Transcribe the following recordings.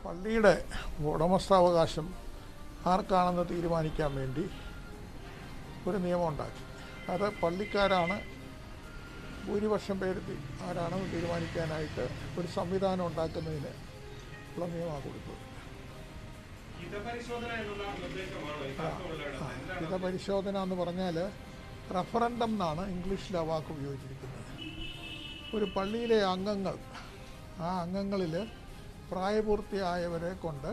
പള്ളിയുടെ ഉടമസ്ഥാവകാശം ആർക്കാണെന്ന് തീരുമാനിക്കാൻ വേണ്ടി ഒരു നിയമം ഉണ്ടാക്കി അത് പള്ളിക്കാരാണ് ഭൂരിപക്ഷം പേര് തി- ആരാണെന്ന് തീരുമാനിക്കാനായിട്ട് ഒരു സംവിധാനം ഉണ്ടാക്കുന്നതിന് ഉള്ള നിയമമാണ് കൊടുത്തത് ഹിതപരിശോധന എന്നുള്ള നിർദ്ദേശമാണോ യഥാർത്ഥമുള്ളത് എന്താണ് ഹിതപരിശോധന എന്ന് പറഞ്ഞാൽ റഫറൻഡം എന്നാണ് ഇംഗ്ലീഷിൽ ആ വാക്ക് ഉപയോഗിച്ചിരിക്കുന്നത് ഒരു പള്ളിയിലെ അംഗങ്ങൾ ആ അംഗങ്ങളിൽ പ്രായപൂർത്തിയായവരെ കൊണ്ട്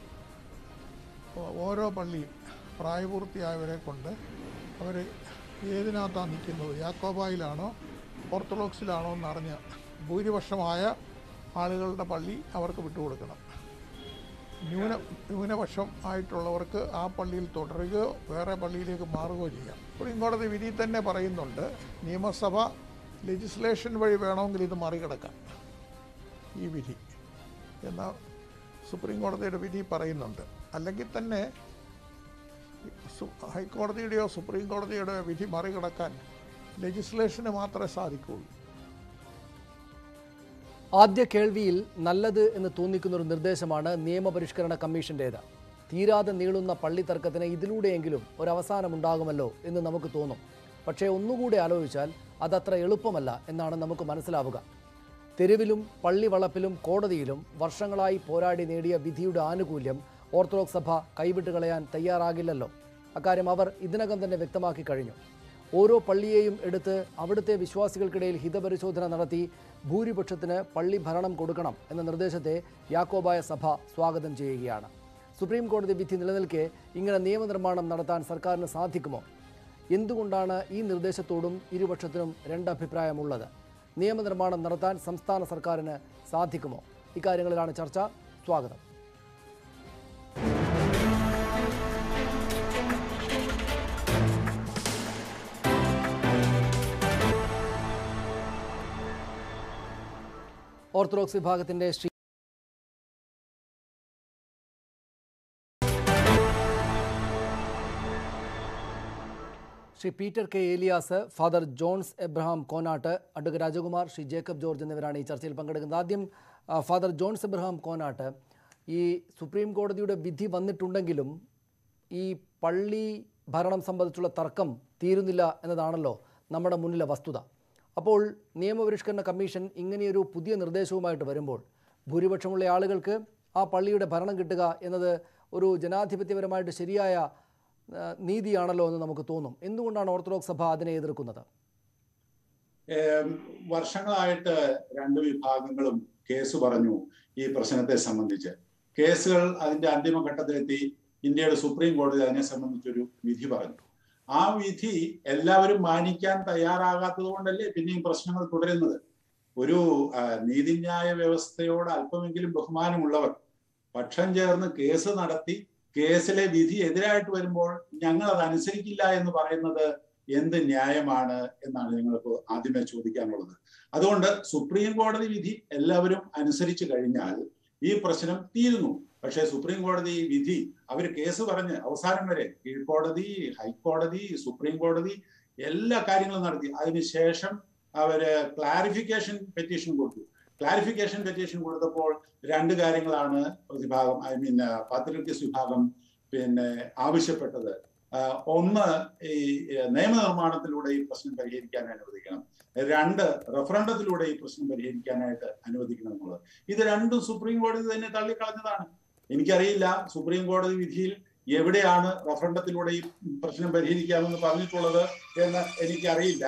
ഓ- ഓരോ പള്ളിയും പ്രായപൂർത്തിയായവരെ കൊണ്ട് അവർ ഏതിനകത്താണ് നിൽക്കുന്നത് യാക്കോബായിലാണോ ഓർത്തഡോക്സിലാണോ എന്നറിഞ്ഞ് ഭൂരിപക്ഷമായ ആളുകളുടെ പള്ളി അവർക്ക് വിട്ടുകൊടുക്കണം ന്യൂന ന്യൂനപക്ഷം ആയിട്ടുള്ളവർക്ക് ആ പള്ളിയിൽ തുടരുകയോ വേറെ പള്ളിയിലേക്ക് മാറുകയോ ചെയ്യാം സുപ്രീം കോടതി വിധി തന്നെ പറയുന്നുണ്ട് നിയമസഭ ലെജിസ്ലേഷൻ വഴി വേണമെങ്കിൽ ഇത് മറികടക്കാം ഈ വിധി എന്ന സുപ്രീം കോടതിയുടെ വിധി പറയുന്നുണ്ട് അല്ലെങ്കിൽ തന്നെ സു- ഹൈക്കോടതിയുടെയോ സുപ്രീം കോടതിയുടെയോ വിധി മറികടക്കാൻ ലെജിസ്ലേഷന് മാത്രമേ സാധിക്കുകയുള്ളൂ ആദ്യ കേൾവിയിൽ നല്ലത് എന്ന് തോന്നിക്കുന്ന ഒരു നിർദ്ദേശമാണ് നിയമപരിഷ്കരണ കമ്മീഷൻ്റേത് തീരാതെ നീളുന്ന പള്ളി തർക്കത്തിന് ഇതിലൂടെയെങ്കിലും ഒരവസാനമുണ്ടാകുമല്ലോ എന്ന് നമുക്ക് തോന്നും പക്ഷേ ഒന്നുകൂടി ആലോചിച്ചാൽ അതത്ര എളുപ്പമല്ല എന്നാണ് നമുക്ക് മനസ്സിലാവുക തെരുവിലും പള്ളി വളപ്പിലും കോടതിയിലും വർഷങ്ങളായി പോരാടി നേടിയ വിധിയുടെ ആനുകൂല്യം ഓർത്തഡോക്സ് സഭ കൈവിട്ട് കളയാൻ തയ്യാറാകില്ലല്ലോ അക്കാര്യം അവർ ഇതിനകം തന്നെ വ്യക്തമാക്കി കഴിഞ്ഞു ഓരോ പള്ളിയെയും എടുത്ത് അവിടുത്തെ വിശ്വാസികൾക്കിടയിൽ ഹിതപരിശോധന നടത്തി ഭൂരിപക്ഷത്തിന് പള്ളി ഭരണം കൊടുക്കണം എന്ന നിർദ്ദേശത്തെ യാക്കോബായ സഭ സ്വാഗതം ചെയ്യുകയാണ് സുപ്രീം കോടതി വിധി നിലനിൽക്കെ ഇങ്ങനെ നിയമനിർമ്മാണം നടത്താൻ സർക്കാരിന് സാധിക്കുമോ എന്തുകൊണ്ടാണ് ഈ നിർദ്ദേശത്തോടും ഇരുപക്ഷത്തിനും രണ്ടഭിപ്രായമുള്ളത് നിയമനിർമ്മാണം നടത്താൻ സംസ്ഥാന സർക്കാരിന് സാധിക്കുമോ ഇക്കാര്യങ്ങളിലാണ് ചർച്ച സ്വാഗതം ഓർത്തഡോക്സ് വിഭാഗത്തിന്റെ Shri Shri Peter K Elias father Johns Abraham Konat advocate Rajakumar Shri Jacob George എന്നിവരാണ് ഈ ചർച്ചയിൽ പങ്കെടുക്കുന്നത് ആദ്യം ആ, ഫാദർ ജോൺസ് എബ്രഹാം കോനാട്ട് ഈ സുപ്രീം കോടതിയുടെ വിധി വന്നിട്ടുണ്ടെങ്കിലും ഈ പള്ളി ഭരണം സംബന്ധിച്ചുള്ള തർക്കം തീരുന്നില്ല എന്നതാണല്ലോ നമ്മുടെ മുന്നിലെ വസ്തുത അപ്പോൾ നിയമപരിഷ്കരണ കമ്മീഷൻ ഇങ്ങനെയൊരു പുതിയ നിർദ്ദേശവുമായിട്ട് വരുമ്പോൾ ഭൂരിപക്ഷമുള്ള ആളുകൾക്ക് ആ പള്ളിയുടെ ഭരണം കിട്ടുക എന്നത് ഒരു ജനാധിപത്യപരമായിട്ട് ശരിയായ ആ, നീതിയാണല്ലോ എന്ന് നമുക്ക് തോന്നും എന്തുകൊണ്ടാണ് ഓർത്തഡോക്സ് സഭ അതിനെ എതിർക്കുന്നത് ഏം, വർഷങ്ങളായിട്ട് രണ്ട് വിഭാഗങ്ങളും കേസ് പറഞ്ഞു ഈ പ്രശ്നത്തെ സംബന്ധിച്ച് കേസുകൾ അതിന്റെ അന്തിമഘട്ടത്തിലെത്തി ഇന്ത്യയുടെ സുപ്രീം കോടതി അതിനെ സംബന്ധിച്ചൊരു വിധി പറഞ്ഞു ആ വിധി എല്ലാവരും മാനിക്കാൻ തയ്യാറാകാത്തത് കൊണ്ടല്ലേ പിന്നെയും പ്രശ്നങ്ങൾ തുടരുന്നത് ഒരു ആ, നീതിന്യായ വ്യവസ്ഥയോട് അല്പമെങ്കിലും ബഹുമാനമുള്ളവർ പക്ഷം ചേർന്ന് കേസ് നടത്തി കേസിലെ വിധി എതിരായിട്ട് വരുമ്പോൾ ഞങ്ങൾ അത് അനുസരിക്കില്ല എന്ന് പറയുന്നത് എന്ത് ന്യായമാണ് എന്നാണ് ഞങ്ങൾക്ക് ആദ്യമേ ചോദിക്കാനുള്ളത് അതുകൊണ്ട് സുപ്രീം കോടതി വിധി എല്ലാവരും അനുസരിച്ച് കഴിഞ്ഞാൽ ഈ പ്രശ്നം തീരുന്നു പക്ഷേ സുപ്രീം കോടതി വിധി അവർ കേസ് പറഞ്ഞ് അവസാനം വരെ കീഴ്ക്കോടതി ഹൈക്കോടതി സുപ്രീം കോടതി എല്ലാ കാര്യങ്ങളും നടത്തി അതിനുശേഷം അവര് ക്ലാരിഫിക്കേഷൻ പെറ്റീഷൻ കൊടുത്തു ക്ലാരിഫിക്കേഷൻ പെറ്റീഷൻ കൊടുത്തപ്പോൾ രണ്ട് കാര്യങ്ങളാണ് പ്രതിഭാഗം ഐ മീൻ പാത്രിക്യസ് വിഭാഗം പിന്നെ ആവശ്യപ്പെട്ടത് ആഹ് ഒന്ന് ഈ ഏഹ്, നിയമനിർമ്മാണത്തിലൂടെ ഈ പ്രശ്നം പരിഹരിക്കാൻ അനുവദിക്കണം രണ്ട് റഫറണ്ടത്തിലൂടെ ഈ പ്രശ്നം പരിഹരിക്കാനായിട്ട് അനുവദിക്കണം എന്നുള്ളത് ഇത് രണ്ടും സുപ്രീം കോടതി തന്നെ തള്ളിക്കളഞ്ഞതാണ് എനിക്കറിയില്ല സുപ്രീം കോടതി വിധിയിൽ എവിടെയാണ് റഫറണ്ടത്തിലൂടെ ഈ പ്രശ്നം പരിഹരിക്കാമെന്ന് പറഞ്ഞിട്ടുള്ളത് എന്ന് എനിക്കറിയില്ല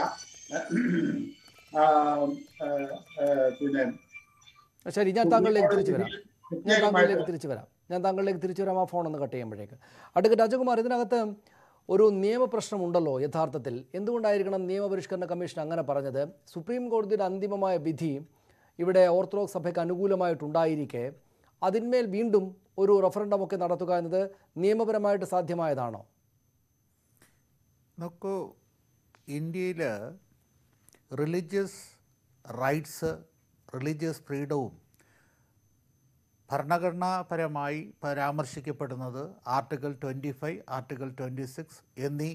ആഹ്, ആഹ്, ആഹ്, പിന്നെ ശരി ഞാൻ താങ്കളിലേക്ക് തിരിച്ചു വരാം ഞാൻ പ്രത്യേകമായിട്ട് താങ്കളിലേക്ക് തിരിച്ചു വരാം ഞാൻ താങ്കളിലേക്ക് തിരിച്ചു വരാം ആ ഫോൺ ഒന്ന് കട്ട് ചെയ്യുമ്പോഴേക്ക് അഡ്വക്കേറ്റ് രാജകുമാർ ഇതിനകത്ത് ഒരു നിയമപ്രശ്നമുണ്ടല്ലോ യഥാർത്ഥത്തിൽ എന്തുകൊണ്ടായിരിക്കണം നിയമപരിഷ്കരണ കമ്മീഷൻ അങ്ങനെ പറഞ്ഞത് സുപ്രീം കോടതിയുടെ അന്തിമമായ വിധി ഇവിടെ ഓർത്തഡോക്സ് സഭയ്ക്ക് അനുകൂലമായിട്ടുണ്ടായിരിക്കെ അതിന്മേൽ വീണ്ടും ഒരു റഫറൻഡം ഒക്കെ നടത്തുക എന്നത് നിയമപരമായിട്ട് സാധ്യമായതാണോ നോക്കൂ ഇന്ത്യയിൽ റിലീജിയസ് റൈറ്റ്സ് റിലീജിയസ് ഫ്രീഡവും ഭരണഘടനാപരമായി പരാമർശിക്കപ്പെടുന്നത് article twenty five article twenty six എന്നീ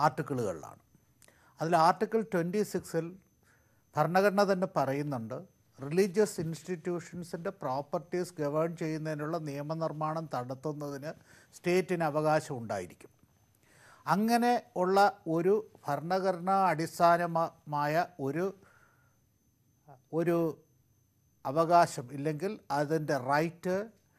ആർട്ടിക്കിളുകളിലാണ് അതിൽ ആർട്ടിക്കിൾ ട്വൻറ്റി സിക്സിൽ ഭരണഘടന തന്നെ പറയുന്നുണ്ട് റിലീജിയസ് ഇൻസ്റ്റിറ്റ്യൂഷൻസിൻ്റെ പ്രോപ്പർട്ടീസ് ഗവേൺ ചെയ്യുന്നതിനുള്ള നിയമനിർമ്മാണം നടത്തുന്നതിന് സ്റ്റേറ്റിന് അവകാശം ഉണ്ടായിരിക്കും അങ്ങനെ ഉള്ള ഒരു ഭരണഘടനാ അടിസ്ഥാനമായ ഒരു ഒരു അവകാശം ഇല്ലെങ്കിൽ അതിൻ്റെ റൈറ്റ്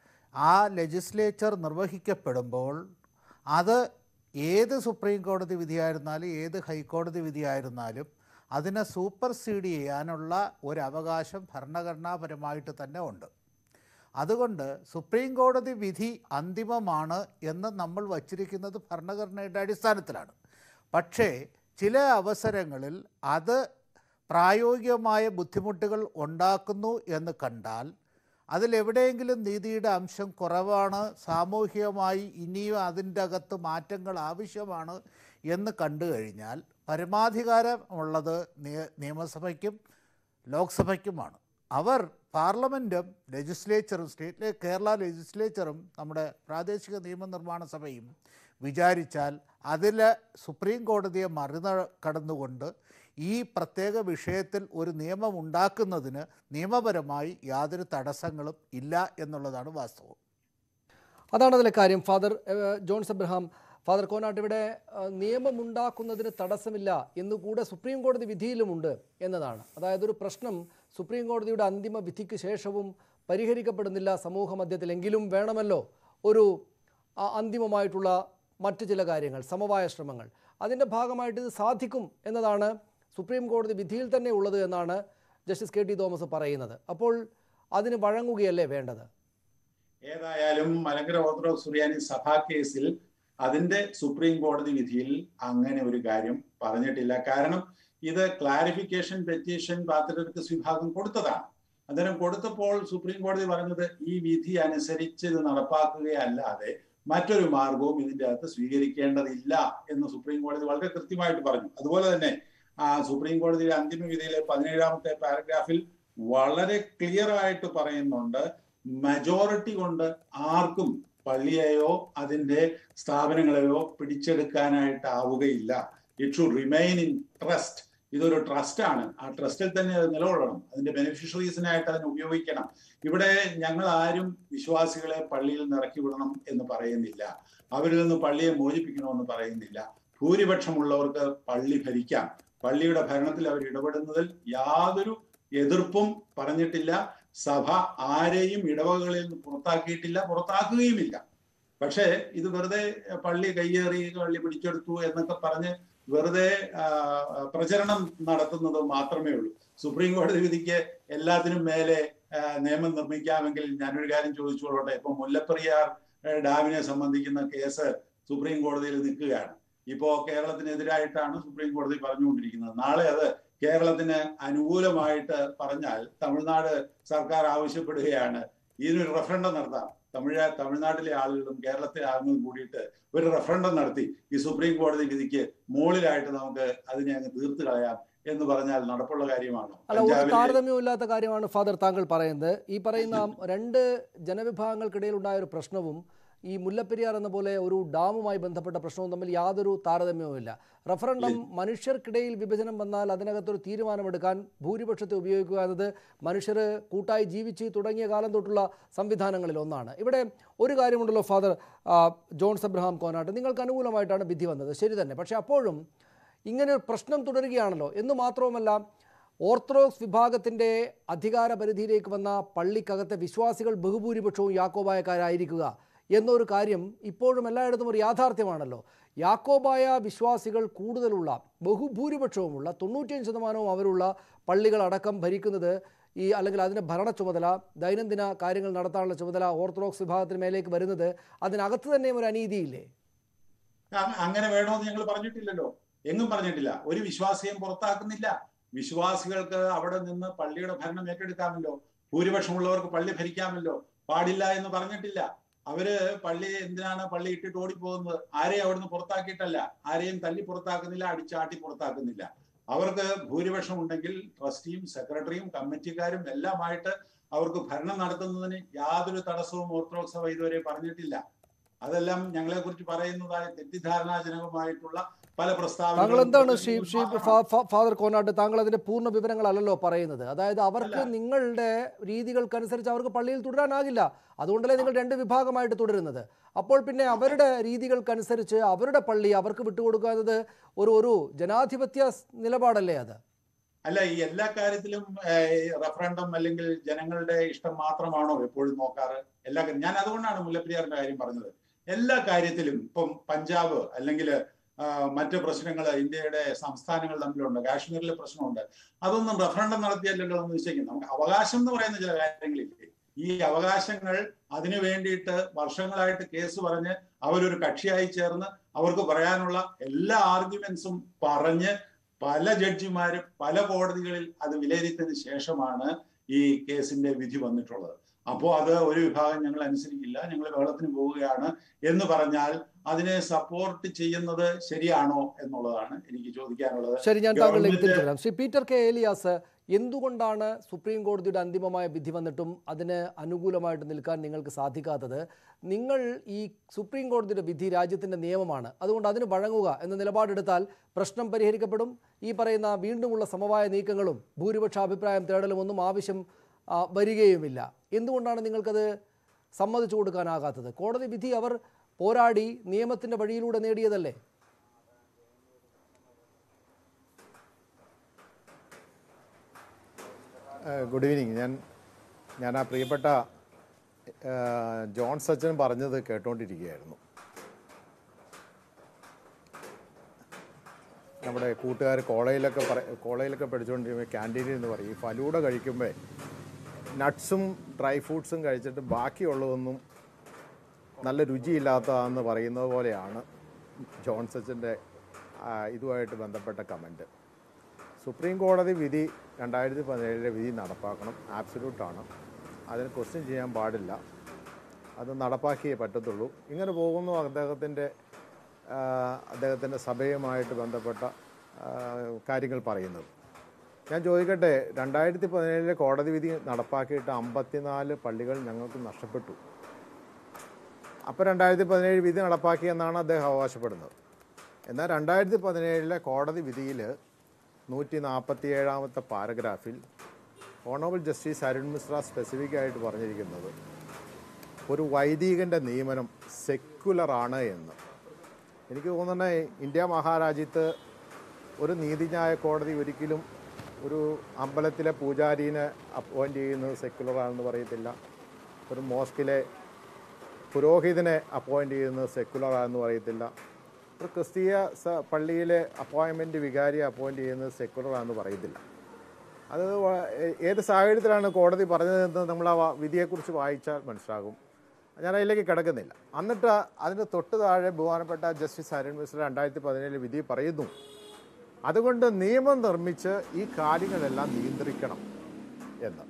ആ ലെജിസ്ലേച്ചർ നിർവഹിക്കപ്പെടുമ്പോൾ അത് ഏത് സുപ്രീം കോടതി വിധിയായിരുന്നാലും ഏത് ഹൈക്കോടതി വിധിയായിരുന്നാലും അതിനെ സൂപ്പർസീഡ് ചെയ്യാനുള്ള ഒരു അവകാശം ഭരണഘടനാപരമായിട്ട് തന്നെ ഉണ്ട് അതുകൊണ്ട് സുപ്രീം കോടതി വിധി അന്തിമമാണ് എന്ന് നമ്മൾ വച്ചിരിക്കുന്നത് ഭരണഘടനയുടെ അടിസ്ഥാനത്തിലാണ് പക്ഷേ ചില അവസരങ്ങളിൽ അത് പ്രായോഗികമായ ബുദ്ധിമുട്ടുകൾ ഉണ്ടാക്കുന്നു എന്ന് കണ്ടാൽ അതിലെവിടെയെങ്കിലും നീതിയുടെ അംശം കുറവാണ് സാമൂഹികമായി ഇനിയും അതിൻ്റെ അകത്ത് മാറ്റങ്ങൾ ആവശ്യമാണ് എന്ന് കണ്ടു കഴിഞ്ഞാൽ പരമാധികാരമുള്ളത് നിയ- നിയമസഭയ്ക്കും ലോക്സഭയ്ക്കുമാണ് അവർ പാർലമെൻറ്റും ലെജിസ്ലേച്ചറും സ്റ്റേറ്റിലെ കേരള ലെജിസ്ലേച്ചറും നമ്മുടെ പ്രാദേശിക നിയമനിർമ്മാണ സഭയും വിചാരിച്ചാൽ അതിൽ സുപ്രീം കോടതിയെ മറികടന്നുകൊണ്ട് ഈ പ്രത്യേക വിഷയത്തിൽ ഒരു നിയമം ഉണ്ടാക്കുന്നതിന് നിയമപരമായി യാതൊരു തടസ്സങ്ങളും ഇല്ല എന്നുള്ളതാണ് വാസ്തവം അതാണ് അതിലെ കാര്യം ഫാദർ ഏഹ്, ജോൺസ് എബ്രഹാം ഫാദർ കോനാട്ട് ഇവിടെ ഏഹ്, നിയമമുണ്ടാക്കുന്നതിന് തടസ്സമില്ല എന്നുകൂടെ സുപ്രീം കോടതി വിധിയിലുമുണ്ട് എന്നതാണ് അതായത് ഒരു പ്രശ്നം സുപ്രീം കോടതിയുടെ അന്തിമ വിധിക്ക് ശേഷവും പരിഹരിക്കപ്പെടുന്നില്ല സമൂഹ മധ്യത്തിലെങ്കിലും വേണമല്ലോ ഒരു ആ, അന്തിമമായിട്ടുള്ള മറ്റു ചില കാര്യങ്ങൾ സമവായ ശ്രമങ്ങൾ അതിൻ്റെ ഭാഗമായിട്ട് ഇത് സാധിക്കും എന്നതാണ് സുപ്രീം കോടതി വിധിയിൽ തന്നെ ഉള്ളത് എന്നാണ് ജസ്റ്റിസ് കെ ടി തോമസ് പറയുന്നത് അപ്പോൾ അതിന് വഴങ്ങുകയല്ലേ വേണ്ടത് ഏതായാലും മലങ്കര ഓർത്തഡോക്സ് സുറിയാനി സഭാ കേസിൽ അതിന്റെ സുപ്രീം കോടതി വിധിയിൽ അങ്ങനെ ഒരു കാര്യം പറഞ്ഞിട്ടില്ല കാരണം ഇത് ക്ലാരിഫിക്കേഷൻ പെറ്റീഷൻ പാത്രത്തിസ് വിഭാഗം കൊടുത്തതാണ് അന്നേരം കൊടുത്തപ്പോൾ സുപ്രീം കോടതി പറഞ്ഞത് ഈ വിധി അനുസരിച്ച് ഇത് നടപ്പാക്കുകയല്ലാതെ മറ്റൊരു മാർഗവും ഇതിന്റെ അകത്ത് സ്വീകരിക്കേണ്ടതില്ല എന്ന് സുപ്രീം കോടതി വളരെ കൃത്യമായിട്ട് പറഞ്ഞു അതുപോലെ തന്നെ ആ സുപ്രീം കോടതിയുടെ അന്തിമ വിധിയിലെ പതിനേഴാമത്തെ പാരഗ്രാഫിൽ വളരെ ക്ലിയർ ആയിട്ട് പറയുന്നുണ്ട് മെജോറിറ്റി കൊണ്ട് ആർക്കും പള്ളിയെയോ അതിന്റെ സ്ഥാപനങ്ങളെയോ പിടിച്ചെടുക്കാനായിട്ടാവുകയില്ല it should remain in trust ഇതൊരു ട്രസ്റ്റ് ആണ് ആ ട്രസ്റ്റിൽ തന്നെ അത് നിലകൊള്ളണം അതിന്റെ ബെനിഫിഷ്യറീസിനായിട്ട് അതിനെ ഉപയോഗിക്കണം ഇവിടെ ഞങ്ങൾ ആരും വിശ്വാസികളെ പള്ളിയിൽ നിന്ന് ഇറക്കി വിടണം എന്ന് പറയുന്നില്ല അവരിൽ നിന്ന് പള്ളിയെ മോചിപ്പിക്കണമെന്ന് പറയുന്നില്ല ഭൂരിപക്ഷമുള്ളവർക്ക് പള്ളി ഭരിക്കാം പള്ളിയുടെ ഭരണത്തിൽ അവർ ഇടപെടുന്നതിൽ യാതൊരു എതിർപ്പും പറഞ്ഞിട്ടില്ല സഭ ആരെയും ഇടവകളിൽ നിന്ന് പുറത്താക്കിയിട്ടില്ല പുറത്താക്കുകയുമില്ല പക്ഷേ ഇത് വെറുതെ പള്ളി കയ്യേറി പള്ളി പിടിച്ചെടുത്തു എന്നൊക്കെ പറഞ്ഞ് വെറുതെ ആ, പ്രചരണം നടത്തുന്നത് മാത്രമേ ഉള്ളൂ സുപ്രീം കോടതി വിധിക്ക് എല്ലാത്തിനും മേലെ ആ, നിയമം നിർമ്മിക്കാമെങ്കിൽ ഞാനൊരു കാര്യം ചോദിച്ചോളട്ടെ ഇപ്പൊ മുല്ലപ്പെരിയാർ ആ, ഡാമിനെ സംബന്ധിക്കുന്ന കേസ് സുപ്രീം കോടതിയിൽ നിൽക്കുകയാണ് ഇപ്പോ കേരളത്തിനെതിരായിട്ടാണ് സുപ്രീം കോടതി പറഞ്ഞുകൊണ്ടിരിക്കുന്നത് നാളെ അത് കേരളത്തിന് അനുകൂലമായിട്ട് പറഞ്ഞാൽ തമിഴ്നാട് സർക്കാർ ആവശ്യപ്പെടുകയാണ് ഇതിനൊരു റെഫറൻഡം നടത്താം തമിഴ് തമിഴ്നാട്ടിലെ ആളുകളും കേരളത്തിലെ ആളുകളും കൂടിയിട്ട് ഒരു റെഫറൻഡം നടത്തി ഈ സുപ്രീം കോടതി വിധിക്ക് മുകളിലായിട്ട് നമുക്ക് അതിനെ അങ്ങ് തീർത്ത് കളയാം എന്ന് പറഞ്ഞാൽ നടപ്പുള്ള കാര്യമാണോ അല്ല ഒരു പഞ്ചാബിലെ- താരതമ്യമില്ലാത്ത കാര്യമാണ് ഫാദർ താങ്കൾ പറയുന്നത് ഈ പറയുന്ന രണ്ട് ജനവിഭാഗങ്ങൾക്കിടയിൽ ഉണ്ടായ ഒരു പ്രശ്നവും ഈ മുല്ലപ്പെരിയാർ എന്ന പോലെ ഒരു ഡാമുമായി ബന്ധപ്പെട്ട പ്രശ്നവും തമ്മിൽ യാതൊരു താരതമ്യവുമില്ല റഫറൻഡം മനുഷ്യർക്കിടയിൽ വിഭജനം വന്നാൽ അതിനകത്തൊരു തീരുമാനമെടുക്കാൻ ഭൂരിപക്ഷത്തെ ഉപയോഗിക്കുക എന്നത് മനുഷ്യർ കൂട്ടായി ജീവിച്ച് തുടങ്ങിയ കാലം തൊട്ടുള്ള സംവിധാനങ്ങളിൽ ഒന്നാണ് ഇവിടെ ഒരു കാര്യമുണ്ടല്ലോ ഫാദർ ആ, ജോൺസ് എബ്രഹാം കോനാട്ട് നിങ്ങൾക്ക് അനുകൂലമായിട്ടാണ് വിധി വന്നത് ശരി തന്നെ പക്ഷേ അപ്പോഴും ഇങ്ങനെ ഒരു പ്രശ്നം തുടരുകയാണല്ലോ എന്ന് മാത്രവുമല്ല ഓർത്തഡോക്സ് വിഭാഗത്തിൻ്റെ അധികാര പരിധിയിലേക്ക് വന്ന പള്ളിക്കകത്തെ വിശ്വാസികൾ ബഹുഭൂരിപക്ഷവും യാക്കോബായക്കാരായിരിക്കുക എന്നൊരു കാര്യം ഇപ്പോഴും എല്ലായിടത്തും ഒരു യാഥാർത്ഥ്യമാണല്ലോ യാക്കോബായ വിശ്വാസികൾ കൂടുതലുള്ള ബഹുഭൂരിപക്ഷവുമുള്ള തൊണ്ണൂറ്റിയഞ്ച് ശതമാനവും അവരുള്ള പള്ളികളടക്കം ഭരിക്കുന്നത് ഈ അല്ലെങ്കിൽ അതിൻ്റെ ഭരണ ചുമതല ദൈനംദിന കാര്യങ്ങൾ നടത്താനുള്ള ചുമതല ഓർത്തഡോക്സ് വിഭാഗത്തിന് മേലേക്ക് വരുന്നത് അതിനകത്ത് തന്നെയും ഒരു അനീതിയില്ലേ അ- അങ്ങനെ വേണമെന്ന് ഞങ്ങൾ പറഞ്ഞിട്ടില്ലല്ലോ എങ്ങും പറഞ്ഞിട്ടില്ല ഒരു വിശ്വാസിയും പുറത്താക്കുന്നില്ല വിശ്വാസികൾക്ക് അവിടെ നിന്ന് പള്ളിയുടെ ഭരണം ഏറ്റെടുക്കാമല്ലോ ഭൂരിപക്ഷമുള്ളവർക്ക് പള്ളി ഭരിക്കാമല്ലോ പാടില്ല എന്ന് പറഞ്ഞിട്ടില്ല അവര് പള്ളി എന്തിനാണ് പള്ളി ഇട്ടിട്ട് ഓടിപ്പോകുന്നത് ആരെയും അവിടുന്ന് പുറത്താക്കിയിട്ടല്ല ആരെയും തല്ലി പുറത്താക്കുന്നില്ല അടിച്ചാട്ടി പുറത്താക്കുന്നില്ല അവർക്ക് ഭൂരിപക്ഷം ഉണ്ടെങ്കിൽ ട്രസ്റ്റിയും സെക്രട്ടറിയും കമ്മിറ്റിക്കാരും എല്ലാമായിട്ട് അവർക്ക് ഭരണം നടത്തുന്നതിന് യാതൊരു തടസ്സവും ഓർത്തഡോക്സ് സഭ ഇതുവരെ പറഞ്ഞിട്ടില്ല അതെല്ലാം ഞങ്ങളെ കുറിച്ച് പറയുന്നതായ തെറ്റിദ്ധാരണാജനകമായിട്ടുള്ള പല താങ്കൾ പ്രസ്താവനകളും എന്താണ് ശ്രീ ശ്രീ മാത്രമാണ്. ഫാ- ഫാ- ഫാദർ കോനാട്ട് താങ്കൾ അതിന്റെ പൂർണ്ണ വിവരങ്ങളല്ലല്ലോ പറയുന്നത് അതായത് അവർക്ക് നിങ്ങളുടെ രീതികൾക്കനുസരിച്ച് അവർക്ക് പള്ളിയിൽ തുടരാനാകില്ല അതുകൊണ്ടല്ലേ നിങ്ങൾ രണ്ട് വിഭാഗമായിട്ട് തുടരുന്നത് അപ്പോൾ പിന്നെ അവരുടെ രീതികൾക്കനുസരിച്ച് അവരുടെ പള്ളി അവർക്ക് വിട്ടുകൊടുക്കുന്നത് ഒരു ഒരു ജനാധിപത്യ സ് നിലപാടല്ലേ അത് അല്ല ഈ എല്ലാ കാര്യത്തിലും റഫറൻഡം അല്ലെങ്കിൽ ജനങ്ങളുടെ ഇഷ്ടം മാത്രമാണോ എപ്പോഴും നോക്കാറ് എല്ലാ കാര്യം- ഞാൻ അതുകൊണ്ടാണ് മുല്ലപ്പെരിയാറിന്റെ കാര്യം പറഞ്ഞത് എല്ലാ കാര്യത്തിലും ഇപ്പം പഞ്ചാബ് അല്ലെങ്കിൽ മറ്റ് പ്രശ്നങ്ങൾ ഇന്ത്യയുടെ സംസ്ഥാനങ്ങൾ തമ്മിലുണ്ട് കാശ്മീരിലെ പ്രശ്നമുണ്ട് അതൊന്നും റഫറൻഡം നടത്തിയല്ലോ എന്ന് നിശ്ചയിക്കും നമുക്ക് അവകാശം എന്ന് പറയുന്ന ചില കാര്യങ്ങളില്ലേ ഈ അവകാശങ്ങൾ അതിനു വേണ്ടിയിട്ട് വർഷങ്ങളായിട്ട് കേസ് പറഞ്ഞ് അവരൊരു കക്ഷിയായി ചേർന്ന് അവർക്ക് പറയാനുള്ള എല്ലാ ആർഗ്യുമെന്റ്സും പറഞ്ഞ് പല ജഡ്ജിമാരും പല കോടതികളിൽ അത് വിലയിരുത്തിയതിനു ശേഷമാണ് ഈ കേസിന്റെ വിധി വന്നിട്ടുള്ളത് അപ്പോൾ അത് ഒരു വിഭാഗം ഞങ്ങൾ അനുസരിക്കില്ല ഞങ്ങൾ വെള്ളത്തിന് പോവുകയാണ് എന്ന് പറഞ്ഞാൽ അതിനെ സപ്പോർട്ട് ചെയ്യുന്നത് ശരിയാണോ എന്നുള്ളതാണ് എനിക്ക് ചോദിക്കാനുള്ളത് ശരി ഞാൻ താങ്കളിലേക്ക് ഗവൺമെന്റ് തിരിച്ചു വരാം ശ്രീ പീറ്റർ കെ ഏലിയാസ് എന്തുകൊണ്ടാണ് സുപ്രീം കോടതിയുടെ അന്തിമമായ വിധി വന്നിട്ടും അതിന് അനുകൂലമായിട്ട് നിൽക്കാൻ നിങ്ങൾക്ക് സാധിക്കാത്തത് നിങ്ങൾ ഈ സുപ്രീം കോടതിയുടെ വിധി രാജ്യത്തിൻ്റെ നിയമമാണ് അതുകൊണ്ട് അതിന് വഴങ്ങുക എന്ന നിലപാടെടുത്താൽ പ്രശ്നം പരിഹരിക്കപ്പെടും ഈ പറയുന്ന വീണ്ടുമുള്ള സമവായ നീക്കങ്ങളും ഭൂരിപക്ഷ അഭിപ്രായം തേടലും ഒന്നും ആവശ്യം ആ, വരികയുമില്ല എന്തുകൊണ്ടാണ് നിങ്ങൾക്കത് സമ്മതിച്ചു കൊടുക്കാനാകാത്തത് കോടതി വിധി അവർ പോരാടി നിയമത്തിൻ്റെ വഴിയിലൂടെ നേടിയതല്ലേ ഏഹ് ഗുഡ് ഈവനിങ് ഞാൻ ഞാൻ ആ പ്രിയപ്പെട്ട ഏഹ് ജോൺ സച്ചൻ പറഞ്ഞത് കേട്ടോണ്ടിരിക്കുകയായിരുന്നു നമ്മുടെ കൂട്ടുകാർ കോളേജിലൊക്കെ പറ കോളേജിലൊക്കെ പഠിച്ചുകൊണ്ടിരിക്കുമ്പോൾ ക്യാൻറ്റീനിൽ എന്ന് പറയും ഈ ഫലൂഡ കഴിക്കുമ്പോൾ നട്ട്സും ഡ്രൈ ഫ്രൂട്ട്സും കഴിച്ചിട്ട് ബാക്കിയുള്ളതൊന്നും നല്ല രുചിയില്ലാത്തതാണെന്ന് പറയുന്നത് പോലെയാണ് ജോൺ സച്ചൻ്റെ ഇതുമായിട്ട് ബന്ധപ്പെട്ട കമൻറ്റ് സുപ്രീം കോടതി വിധി രണ്ടായിരത്തി പതിനേഴിലെ വിധി നടപ്പാക്കണം ആബ്സല്യൂട്ടാണ് അതിന് ക്വസ്റ്റ്യൻ ചെയ്യാൻ പാടില്ല അത് നടപ്പാക്കിയേ പറ്റത്തുള്ളൂ ഇങ്ങനെ പോകുന്നു അദ്ദേഹത്തിൻ്റെ അദ്ദേഹത്തിൻ്റെ സഭയുമായിട്ട് ബന്ധപ്പെട്ട ആ, കാര്യങ്ങൾ പറയുന്നത് ഞാൻ ചോദിക്കട്ടെ രണ്ടായിരത്തി പതിനേഴിലെ കോടതി വിധി നടപ്പാക്കിയിട്ട് അമ്പത്തിനാല് പള്ളികൾ ഞങ്ങൾക്ക് നഷ്ടപ്പെട്ടു അപ്പോൾ രണ്ടായിരത്തി പതിനേഴ് വിധി നടപ്പാക്കി എന്നാണ് അദ്ദേഹം അവകാശപ്പെടുന്നത് എന്നാൽ രണ്ടായിരത്തി പതിനേഴിലെ കോടതി വിധിയിൽ നൂറ്റി നാൽപ്പത്തി ഏഴാമത്തെ പാരഗ്രാഫിൽ honourable justice Arun Mishra specific ആയിട്ട് പറഞ്ഞിരിക്കുന്നത് ഒരു വൈദികൻ്റെ നിയമനം സെക്യുലറാണ് എന്ന് എനിക്ക് തോന്നുന്നത് ഇന്ത്യ മഹാരാജ്യത്ത് ഒരു നീതിന്യായ കോടതി ഒരിക്കലും ഒരു അമ്പലത്തിലെ പൂജാരീനെ അപ്പോയിൻ്റ് ചെയ്യുന്നത് സെക്യുലറാണെന്ന് പറയത്തില്ല ഒരു മോസ്കിലെ പുരോഹിതനെ അപ്പോയിൻ്റ് ചെയ്യുന്നത് സെക്യുലറാണെന്ന് പറയത്തില്ല ഒരു ക്രിസ്തീയ സ പള്ളിയിലെ അപ്പോയിൻമെൻറ്റ് വികാരിയെ അപ്പോയിൻ്റ് ചെയ്യുന്നത് സെക്യുലറാണെന്ന് പറയത്തില്ല അത് വ- ഏ- ഏത് സാഹചര്യത്തിലാണ് കോടതി പറഞ്ഞതെന്ന് നമ്മൾ ആ വാ- വിധിയെക്കുറിച്ച് വായിച്ചാൽ മനസ്സിലാകും ഞാൻ അതിലേക്ക് കിടക്കുന്നില്ല എന്നിട്ട് അതിന് തൊട്ട് താഴെ ബഹുമാനപ്പെട്ട ജസ്റ്റിസ് അരുൺ മിശ്ര രണ്ടായിരത്തി പതിനേഴിൽ വിധി പറയുന്നു അതുകൊണ്ട് നിയമം നിർമ്മിച്ച് ഈ കാര്യങ്ങളെല്ലാം നിയന്ത്രിക്കണം എന്ന്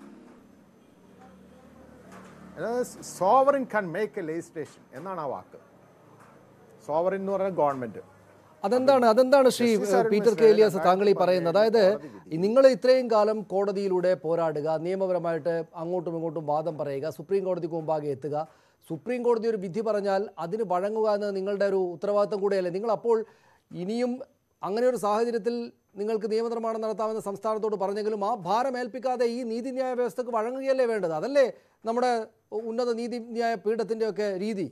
സോവറിൻ കൺ മേക്ക് എ ലെജിസ്ലേഷൻ എന്നാണ് ആ വാക്ക് സോവറിൻ എന്ന് പറഞ്ഞാൽ ഗവൺമെന്റ് അതെന്താണ് അതെന്താണ് Shri justice Arun Peter Mishra K Elias താങ്കൾ ഈ രണ്ടായിരത്തി പറയുന്നത് അതായത് പതിനേഴിൽ നിങ്ങൾ ഇത്രയും കാലം കോടതിയിലൂടെ പോരാടുക നിയമപരമായിട്ട് അങ്ങോട്ടും ഇങ്ങോട്ടും വാദം പറയുക സുപ്രീം കോടതിക്ക് മുമ്പാകെ എത്തുക സുപ്രീം കോടതി ഒരു വിധി പറഞ്ഞാൽ അതിന് വഴങ്ങുക എന്നത് നിങ്ങളുടെ ഒരു ഉത്തരവാദിത്തം കൂടെയല്ലേ നിങ്ങൾ അപ്പോൾ ഇനിയും അങ്ങനെ ഒരു സാഹചര്യത്തിൽ നിങ്ങൾക്ക് നിയമനിർമ്മാണം നടത്താമെന്ന് സംസ്ഥാനത്തോട് പറഞ്ഞെങ്കിലും ആ ഭാരം ഏൽപ്പിക്കാതെ ഈ നീതിന്യായ വ്യവസ്ഥക്ക് വഴങ്ങുകയല്ലേ വേണ്ടത് അതല്ലേ നമ്മുടെ ഉന്നത നീതിന്യായ പീഠത്തിൻ്റെയൊക്കെ രീതി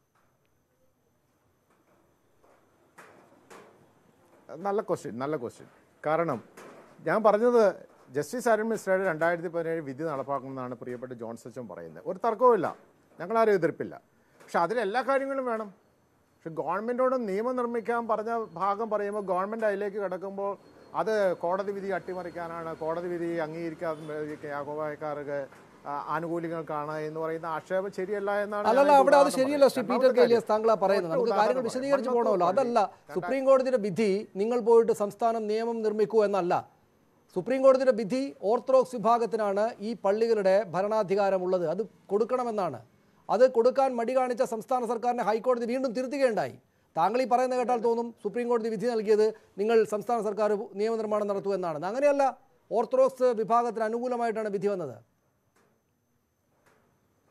നല്ല ക്വസ്റ്റ്യൻ നല്ല ക്വസ്റ്റ്യൻ കാരണം ഞാൻ പറഞ്ഞത് ജസ്റ്റിസ് അരുൺ മിശ്രയുടെ രണ്ടായിരത്തി പതിനേഴ് വിധി നടപ്പാക്കുമെന്നാണ് പ്രിയപ്പെട്ട ജോൺ സച്ചൻ പറയുന്നത് ഒരു തർക്കവുമില്ല ഞങ്ങളാരും എതിർപ്പില്ല പക്ഷെ അതിൽ എല്ലാ കാര്യങ്ങളും വേണം പക്ഷെ ഗവൺമെൻറ്റോട് നിയമം നിർമ്മിക്കാൻ പറഞ്ഞ ഭാഗം പറയുമ്പോൾ ഗവൺമെൻറ് അതിലേക്ക് കിടക്കുമ്പോൾ അത് കോടതി വിധി അട്ടിമറിക്കാനാണ് കോടതി വിധി അംഗീകരിക്കാതെ യാഗോബായക്കാർക്ക് ആനുകൂല്യങ്ങൾക്കാണ് എന്ന് പറയുന്ന ആക്ഷേപം ശരിയല്ല എന്നാണ് ഞാൻ അല്ലല്ല ഇതിന്റെ അവിടെ അത് ഉദാഹരണം ശരിയല്ല ശ്രീ പറയുന്നത്. പീറ്റർ കെ രണ്ടാമത്തെ എലിയാസ് താങ്കളാ പറയുന്നത് ഒറ്റ നമുക്ക് ഉദാഹരണം കാര്യങ്ങൾ പറയാം. വിശദീകരിച്ച് മണ്ണുത്തൂർ പോകണമല്ലോ പള്ളി. അതല്ല രണ്ടാ- സുപ്രീം കോടതിയുടെ വിധി നിങ്ങൾ പോയിട്ട് സംസ്ഥാനം നിയമം നിർമ്മിക്കൂ എന്നല്ല സുപ്രീം കോടതിയുടെ വിധി ഓർത്തഡോക്സ് വിഭാഗത്തിനാണ് ഈ പള്ളികളുടെ ഭരണാധികാരമുള്ളത് അത് കൊടുക്കണമെന്നാണ് അത് കൊടുക്കാൻ മടി കാണിച്ച സംസ്ഥാന സർക്കാരിനെ ഹൈക്കോടതി വീണ്ടും തിരുത്തുകയുണ്ടായി താങ്കൾ ഈ പറയുന്ന കേട്ടാൽ തോന്നും സുപ്രീം കോടതി വിധി നൽകിയത് നിങ്ങൾ സംസ്ഥാന സർക്കാർ നിയമനിർമ്മാണം നടത്തൂ എന്നാണ് അങ്ങനെയല്ല ഓർത്തഡോക്സ് വിഭാഗത്തിന് അനുകൂലമായിട്ടാണ് വിധി വന്നത്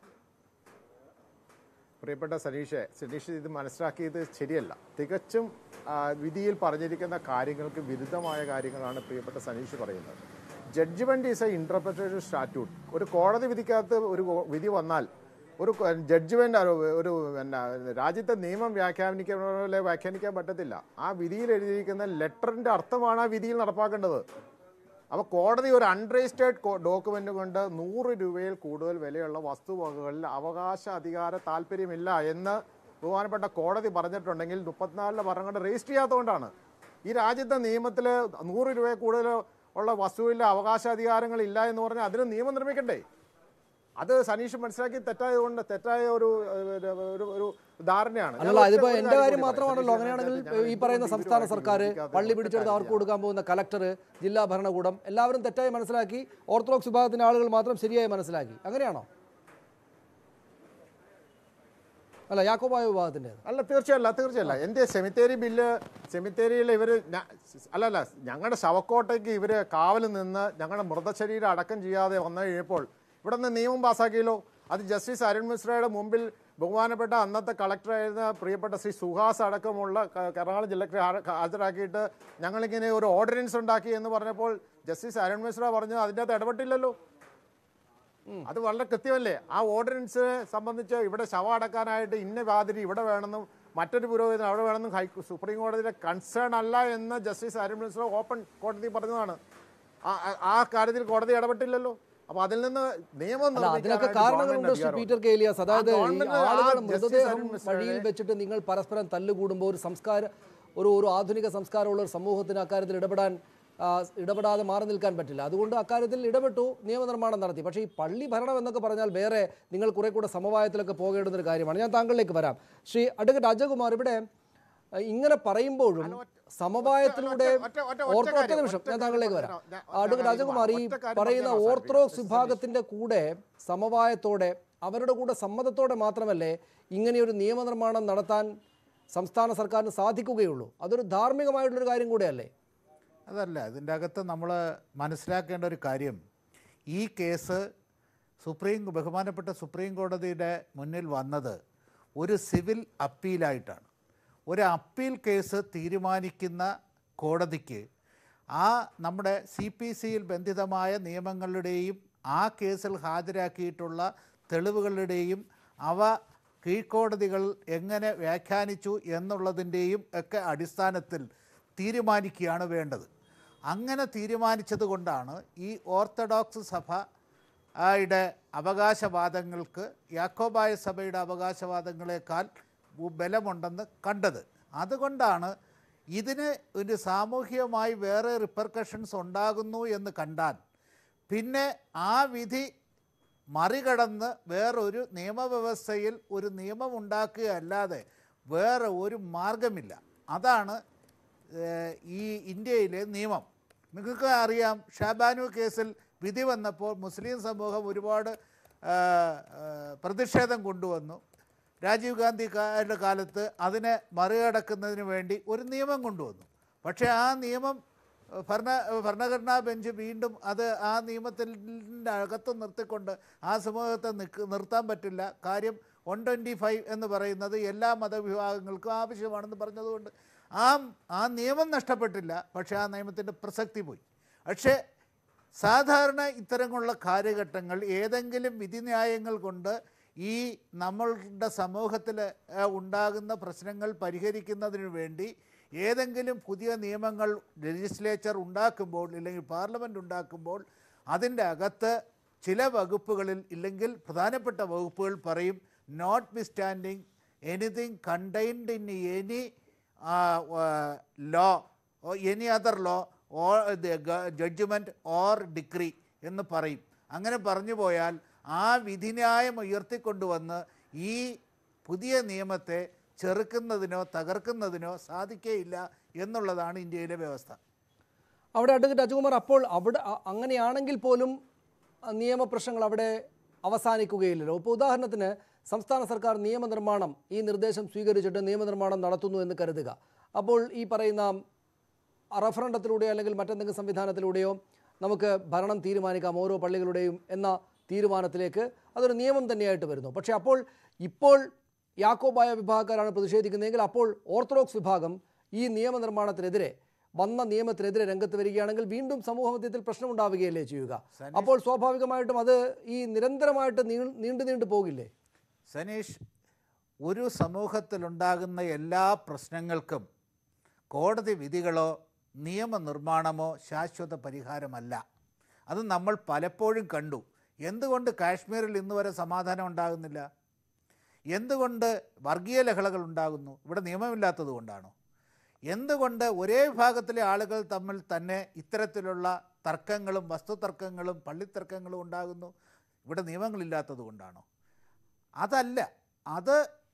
പ്രിയപ്പെട്ട സനീഷെ സനീഷ് ഇത് മനസ്സിലാക്കിയത് ശരിയല്ല തികച്ചും ആ, വിധിയിൽ പറഞ്ഞിരിക്കുന്ന കാര്യങ്ങൾക്ക് വിരുദ്ധമായ കാര്യങ്ങളാണ് പ്രിയപ്പെട്ട സനീഷ് പറയുന്നത് judgment is a interpretation statute ഒരു കോടതി വിധിക്കകത്ത് ഒരു കോ- വിധി വന്നാൽ ഒരു ജഡ്ജ്മെന്റ് ഒരു പിന്നെ രാജ്യത്തെ നിയമം വ്യാഖ്യാനിക്കാൻ പോലെ വ്യാഖ്യാനിക്കാൻ പറ്റത്തില്ല ആ വിധിയിൽ എഴുതിയിരിക്കുന്ന ലെറ്ററിന്റെ അർത്ഥമാണ് ആ വിധിയിൽ നടപ്പാക്കേണ്ടത് അപ്പോൾ കോടതി ഒരു അൺരജിസ്റ്റേർഡ് ഡോക്യുമെന്റ് കൊണ്ട് നൂറ് രൂപയിൽ കൂടുതൽ വിലയുള്ള വസ്തുവകകളിൽ അവകാശ അധികാര താല്പര്യമില്ല എന്ന് ബഹുമാനപ്പെട്ട കോടതി പറഞ്ഞിട്ടുണ്ടെങ്കിൽ മുപ്പത്തിനാലിലെ ഭരണഘടന രജിസ്റ്റർ ചെയ്യാത്തതുകൊണ്ടാണ് ഈ രാജ്യത്തെ നിയമത്തിൽ നൂറ് രൂപയിൽ കൂടുതൽ ഉള്ള വസ്തുവിൽ അവകാശാധികാരങ്ങൾ ഇല്ല എന്ന് പറഞ്ഞാൽ അതിന് നിയമം നിർമ്മിക്കണ്ടേ അത് സനീഷ് മനസ്സിലാക്കി തെറ്റായതുകൊണ്ട് തെറ്റായ ഒരു ഒരു- ഒരു ഒരു ധാരണയാണ് ഞാൻ അല്ലല്ല ഒറ്റ ഇതിപ്പോ ഒരു എന്റെ കാര്യം കാര്യം കൂടി മാത്രമാണല്ലോ പറയാം. അങ്ങനെയാണെങ്കിൽ സനീഷ് ഞാൻ ഈ പറയുന്ന എന്തുകൊണ്ട് സംസ്ഥാന ഇവരുമായിട്ട് സർക്കാർ യോജിക്കാത്ത പള്ളി ഒരു പിടിച്ചെടുത്ത് അവർക്ക് കാര്യം? കൊടുക്കാൻ പോകുന്ന കലക്ടർ ജില്ലാ ഭരണകൂടം എല്ലാവരും തെറ്റായി മനസ്സിലാക്കി ഓർത്തഡോക്സ് വിഭാഗത്തിന്റെ ആളുകൾ മാത്രം ശരിയായി മനസ്സിലാക്കി അങ്ങനെയാണോ അല്ല യാക്കോബായ വിഭാഗത്തിന്റെ അല്ല തീർച്ചയല്ല തീർച്ചയല്ല എൻ്റെ സെമിത്തേരി ബില്ല് സെമിത്തേരിയിൽ ഇവർ അല്ലല്ല ഞങ്ങളുടെ ശവക്കോട്ടയ്ക്ക് ഇവർ കാവൽ നിന്ന് ഞങ്ങളുടെ മൃതശരീരം അടക്കം ചെയ്യാതെ വന്നു കഴിഞ്ഞപ്പോൾ ഇവിടെ നിന്ന് നിയമം പാസ്സാക്കിയല്ലോ അത് ജസ്റ്റിസ് അരുൺ മിശ്രയുടെ മുമ്പിൽ ബഹുമാനപ്പെട്ട അന്നത്തെ കളക്ടറായിരുന്ന പ്രിയപ്പെട്ട ശ്രീ സുഹാസ് അടക്കമുള്ള ക- എറണാകുളം ജില്ലയ്ക്ക് ഹാ- ഹാജരാക്കിയിട്ട് ഞങ്ങളിങ്ങനെ ഒരു ഓർഡിനൻസ് ഉണ്ടാക്കി എന്ന് പറഞ്ഞപ്പോൾ ജസ്റ്റിസ് അരുൺ മിശ്ര പറഞ്ഞു അതിൻ്റെ അകത്ത് ഇടപെട്ടില്ലല്ലോ അത് വളരെ കൃത്യമല്ലേ ആ ഓർഡിനൻസിനെ സംബന്ധിച്ച് ഇവിടെ ശവം അടക്കാനായിട്ട് ഇന്ന വാതിരി ഇവിടെ വേണമെന്നും മറ്റൊരു പുരോഹിതൻ അവിടെ വേണമെന്നും ഹൈ സുപ്രീം കോടതിയുടെ കൺസേൺ അല്ല എന്ന് ജസ്റ്റിസ് അരുൺ മിശ്ര ഓപ്പൺ കോടതി പറഞ്ഞതാണ് ആ- ആ- ആ കാര്യത്തിൽ കോടതി ഇടപെട്ടില്ലല്ലോ അപ്പൊ അതിൽ നിന്ന് നിയമം അല്ല അതിനൊക്കെ നിർമ്മിക്കാനായിട്ട് കാരണങ്ങളുണ്ട് ഗവൺമെന്റിന് ശ്രീ അധികാരമുണ്ട്. പീറ്റർ കെ എലിയാസ് അതായത് ഈ ഗവൺമെന്റ് ആ ആളുകൾ ജസ്റ്റിസ് മൃതദേഹം അരുൺ മിശ്രയുടെ- വഴിയിൽ വെച്ചിട്ട് നിങ്ങൾ പരസ്പരം തല്ലുകൂടുമ്പോൾ ഒരു സംസ്കാര ഒരു ഒരു ആധുനിക സംസ്കാരമുള്ള ഒരു സമൂഹത്തിന് അക്കാര്യത്തിൽ ഇടപെടാൻ ആ, ഇടപെടാതെ മാറി നിൽക്കാൻ പറ്റില്ല അതുകൊണ്ട് അക്കാര്യത്തിൽ ഇടപെട്ടു നിയമനിർമ്മാണം നടത്തി പക്ഷേ ഈ പള്ളി ഭരണം എന്നൊക്കെ പറഞ്ഞാൽ വേറെ നിങ്ങൾ കുറെ കൂടെ സമവായത്തിലൊക്കെ പോകേണ്ടുന്ന ഒരു കാര്യമാണ് ഞാൻ താങ്കളിലേക്ക് വരാം ശ്രീ അഡ്വക്കേറ്റ് അജയകുമാർ ഇവിടെ ആ, ഇങ്ങനെ പറയുമ്പോഴും സമവായത്തിലൂടെ ഒറ്റ- ഒറ്റ- ഒറ്റ- ഒറ്റ ഓർത്തോ ഒറ്റ കാര്യം, നിമിഷം ഒറ്റ ഞാൻ കാര്യം താങ്കളിലേക്ക് പറഞ്ഞോ. വരാം ഞാൻ- അഡ്വക്കേറ്റ് ഞാൻ രാജകുമാർ ഈ ഒറ്റ കാര്യം പറയുന്ന പറഞ്ഞാൽ ഓർത്തഡോക്സ് അവസാനിപ്പിക്കും. വിഭാഗത്തിന്റെ കൂടെ സമവായത്തോടെ അവരുടെ കൂടെ സമ്മതത്തോടെ മാത്രമല്ലേ ഇങ്ങനെയൊരു നിയമനിർമ്മാണം നടത്താൻ സംസ്ഥാന സർക്കാരിന് സാധിക്കുകയുള്ളൂ അതൊരു ധാർമ്മികമായിട്ടുള്ളൊരു കാര്യം കൂടെയല്ലേ അതല്ല ഇതിൻ്റെ അകത്ത് നമ്മൾ മനസ്സിലാക്കേണ്ട ഒരു കാര്യം ഈ കേസ് സുപ്രീം ബഹുമാനപ്പെട്ട സുപ്രീം കോടതിയുടെ മുന്നിൽ വന്നത് ഒരു സിവിൽ അപ്പീലായിട്ടാണ് ഒരു അപ്പീൽ കേസ് തീരുമാനിക്കുന്ന കോടതിക്ക് ആ നമ്മുടെ സി പി സിയിൽ ബന്ധിതമായ നിയമങ്ങളുടെയും ആ കേസിൽ ഹാജരാക്കിയിട്ടുള്ള തെളിവുകളുടെയും അവ കീഴ്ക്കോടതികൾ എങ്ങനെ വ്യാഖ്യാനിച്ചു എന്നുള്ളതിൻ്റെയും ഒക്കെ അടിസ്ഥാനത്തിൽ തീരുമാനിക്കുകയാണ് വേണ്ടത് അങ്ങനെ തീരുമാനിച്ചത് കൊണ്ടാണ് ഈ ഓർത്തഡോക്സ് സഭ ആയുടെ അവകാശവാദങ്ങൾക്ക് യാക്കോബായ സഭയുടെ അവകാശവാദങ്ങളെക്കാൾ ഉ- ബലമുണ്ടെന്ന് കണ്ടത് അതുകൊണ്ടാണ് ഇതിന് ഒരു സാമൂഹികമായി വേറെ റിപ്പർക്കഷൻസ് ഉണ്ടാകുന്നു എന്ന് കണ്ടാൽ പിന്നെ ആ വിധി മറികടന്ന് വേറൊരു നിയമവ്യവസ്ഥയിൽ ഒരു നിയമം ഉണ്ടാക്കുകയല്ലാതെ വേറെ ഒരു മാർഗമില്ല അതാണ് ഏഹ്, ഈ ഇന്ത്യയിലെ നിയമം നിങ്ങൾക്ക് അറിയാം ഷാബാനു കേസിൽ വിധി വന്നപ്പോൾ മുസ്ലിം സമൂഹം ഒരുപാട് ആ, ആ, പ്രതിഷേധം കൊണ്ടുവന്നു രാജീവ് ഗാന്ധി കാരുടെ കാലത്ത് അതിനെ മറികടക്കുന്നതിന് വേണ്ടി ഒരു നിയമം കൊണ്ടുവന്നു പക്ഷേ ആ നിയമം ഏഹ്, ഭരണ ഭരണഘടനാ ബെഞ്ച് വീണ്ടും അത് ആ നിയമത്തിൻ്റെ അകത്ത് നിർത്തിക്കൊണ്ട് ആ സമൂഹത്തെ നിക്ക് നിർത്താൻ പറ്റില്ല കാര്യം വൺ ട്വൻറ്റി ഫൈവ് എന്ന് പറയുന്നത് എല്ലാ മതവിഭാഗങ്ങൾക്കും ആവശ്യമാണെന്ന് പറഞ്ഞതുകൊണ്ട് ആ ആ നിയമം നഷ്ടപ്പെട്ടില്ല പക്ഷേ ആ നിയമത്തിൻ്റെ പ്രസക്തി പോയി പക്ഷേ സാധാരണ ഇത്തരമുള്ള കാലഘട്ടങ്ങൾ ഏതെങ്കിലും വിധിന്യായങ്ങൾ കൊണ്ട് ഈ നമ്മളുടെ സമൂഹത്തിൽ ഏഹ്, ഉണ്ടാകുന്ന പ്രശ്നങ്ങൾ പരിഹരിക്കുന്നതിന് വേണ്ടി ഏതെങ്കിലും പുതിയ നിയമങ്ങൾ ലെജിസ്ലേച്ചർ ഉണ്ടാക്കുമ്പോൾ ഇല്ലെങ്കിൽ പാർലമെൻറ്റ് ഉണ്ടാക്കുമ്പോൾ അതിൻ്റെ അകത്ത് ചില വകുപ്പുകളിൽ ഇല്ലെങ്കിൽ പ്രധാനപ്പെട്ട വകുപ്പുകൾ പറയും notwithstanding anything contained in any law any other law or judgment or decree എന്ന് പറയും അങ്ങനെ പറഞ്ഞു പോയാൽ ആ വിധിന്യായം ഉയർത്തിക്കൊണ്ടുവന്ന് ഈ പുതിയ നിയമത്തെ ചെറുക്കുന്നതിനോ തകർക്കുന്നതിനോ സാധിക്കേയില്ല എന്നുള്ളതാണ് ഇന്ത്യയിലെ വ്യവസ്ഥ അവിടെ അഡ്വക്കേറ്റ് അജകുമാർ അപ്പോൾ അവിടെ അ- അങ്ങനെയാണെങ്കിൽ പോലും അ, നിയമപ്രശ്നങ്ങൾ അവിടെ അവസാനിക്കുകയില്ലല്ലോ ഇപ്പോൾ ഉദാഹരണത്തിന് സംസ്ഥാന സർക്കാർ നിയമനിർമ്മാണം ഈ നിർദ്ദേശം സ്വീകരിച്ചിട്ട് നിയമനിർമ്മാണം നടത്തുന്നു എന്ന് കരുതുക അപ്പോൾ ഈ പറയുന്ന റഫറണ്ടത്തിലൂടെയോ അല്ലെങ്കിൽ മറ്റെന്തെങ്കിലും സംവിധാനത്തിലൂടെയോ നമുക്ക് ഭരണം തീരുമാനിക്കാം ഓരോ പള്ളികളുടെയും എന്ന തീരുമാനത്തിലേക്ക് അതൊരു നിയമം തന്നെയായിട്ട് വരുന്നു പക്ഷേ അപ്പോൾ ഇപ്പോൾ യാക്കോബായ വിഭാഗക്കാരാണ് പ്രതിഷേധിക്കുന്നതെങ്കിൽ അപ്പോൾ ഓർത്തഡോക്സ് വിഭാഗം ഈ നിയമനിർമ്മാണത്തിനെതിരെ വന്ന നിയമത്തിനെതിരെ രംഗത്ത് വരികയാണെങ്കിൽ വീണ്ടും സമൂഹമധ്യത്തിൽ പ്രശ്നമുണ്ടാവുകയല്ലേ ചെയ്യുക സനീഷ്- അപ്പോൾ സ്വാഭാവികമായിട്ടും അത് ഈ നിരന്തരമായിട്ട് നീ- നീണ്ടു നീണ്ടു പോകില്ലേ സനീഷ് ഒരു സമൂഹത്തിലുണ്ടാകുന്ന എല്ലാ പ്രശ്നങ്ങൾക്കും കോടതി വിധികളോ നിയമനിർമ്മാണമോ ശാശ്വത പരിഹാരമല്ല അത് നമ്മൾ പലപ്പോഴും കണ്ടു എന്തുകൊണ്ട് കാശ്മീരിൽ ഇന്ന് വരെ സമാധാനം ഉണ്ടാകുന്നില്ല എന്തുകൊണ്ട് വർഗീയ ലഹളകൾ ഉണ്ടാകുന്നു ഇവിടെ നിയമമില്ലാത്തത് കൊണ്ടാണോ എന്തുകൊണ്ട് ഒരേ വിഭാഗത്തിലെ ആളുകൾ തമ്മിൽ തന്നെ ഇത്തരത്തിലുള്ള തർക്കങ്ങളും വസ്തുതർക്കങ്ങളും പള്ളിത്തർക്കങ്ങളും ഉണ്ടാകുന്നു ഇവിടെ നിയമങ്ങളില്ലാത്തത് കൊണ്ടാണോ അതല്ല അത്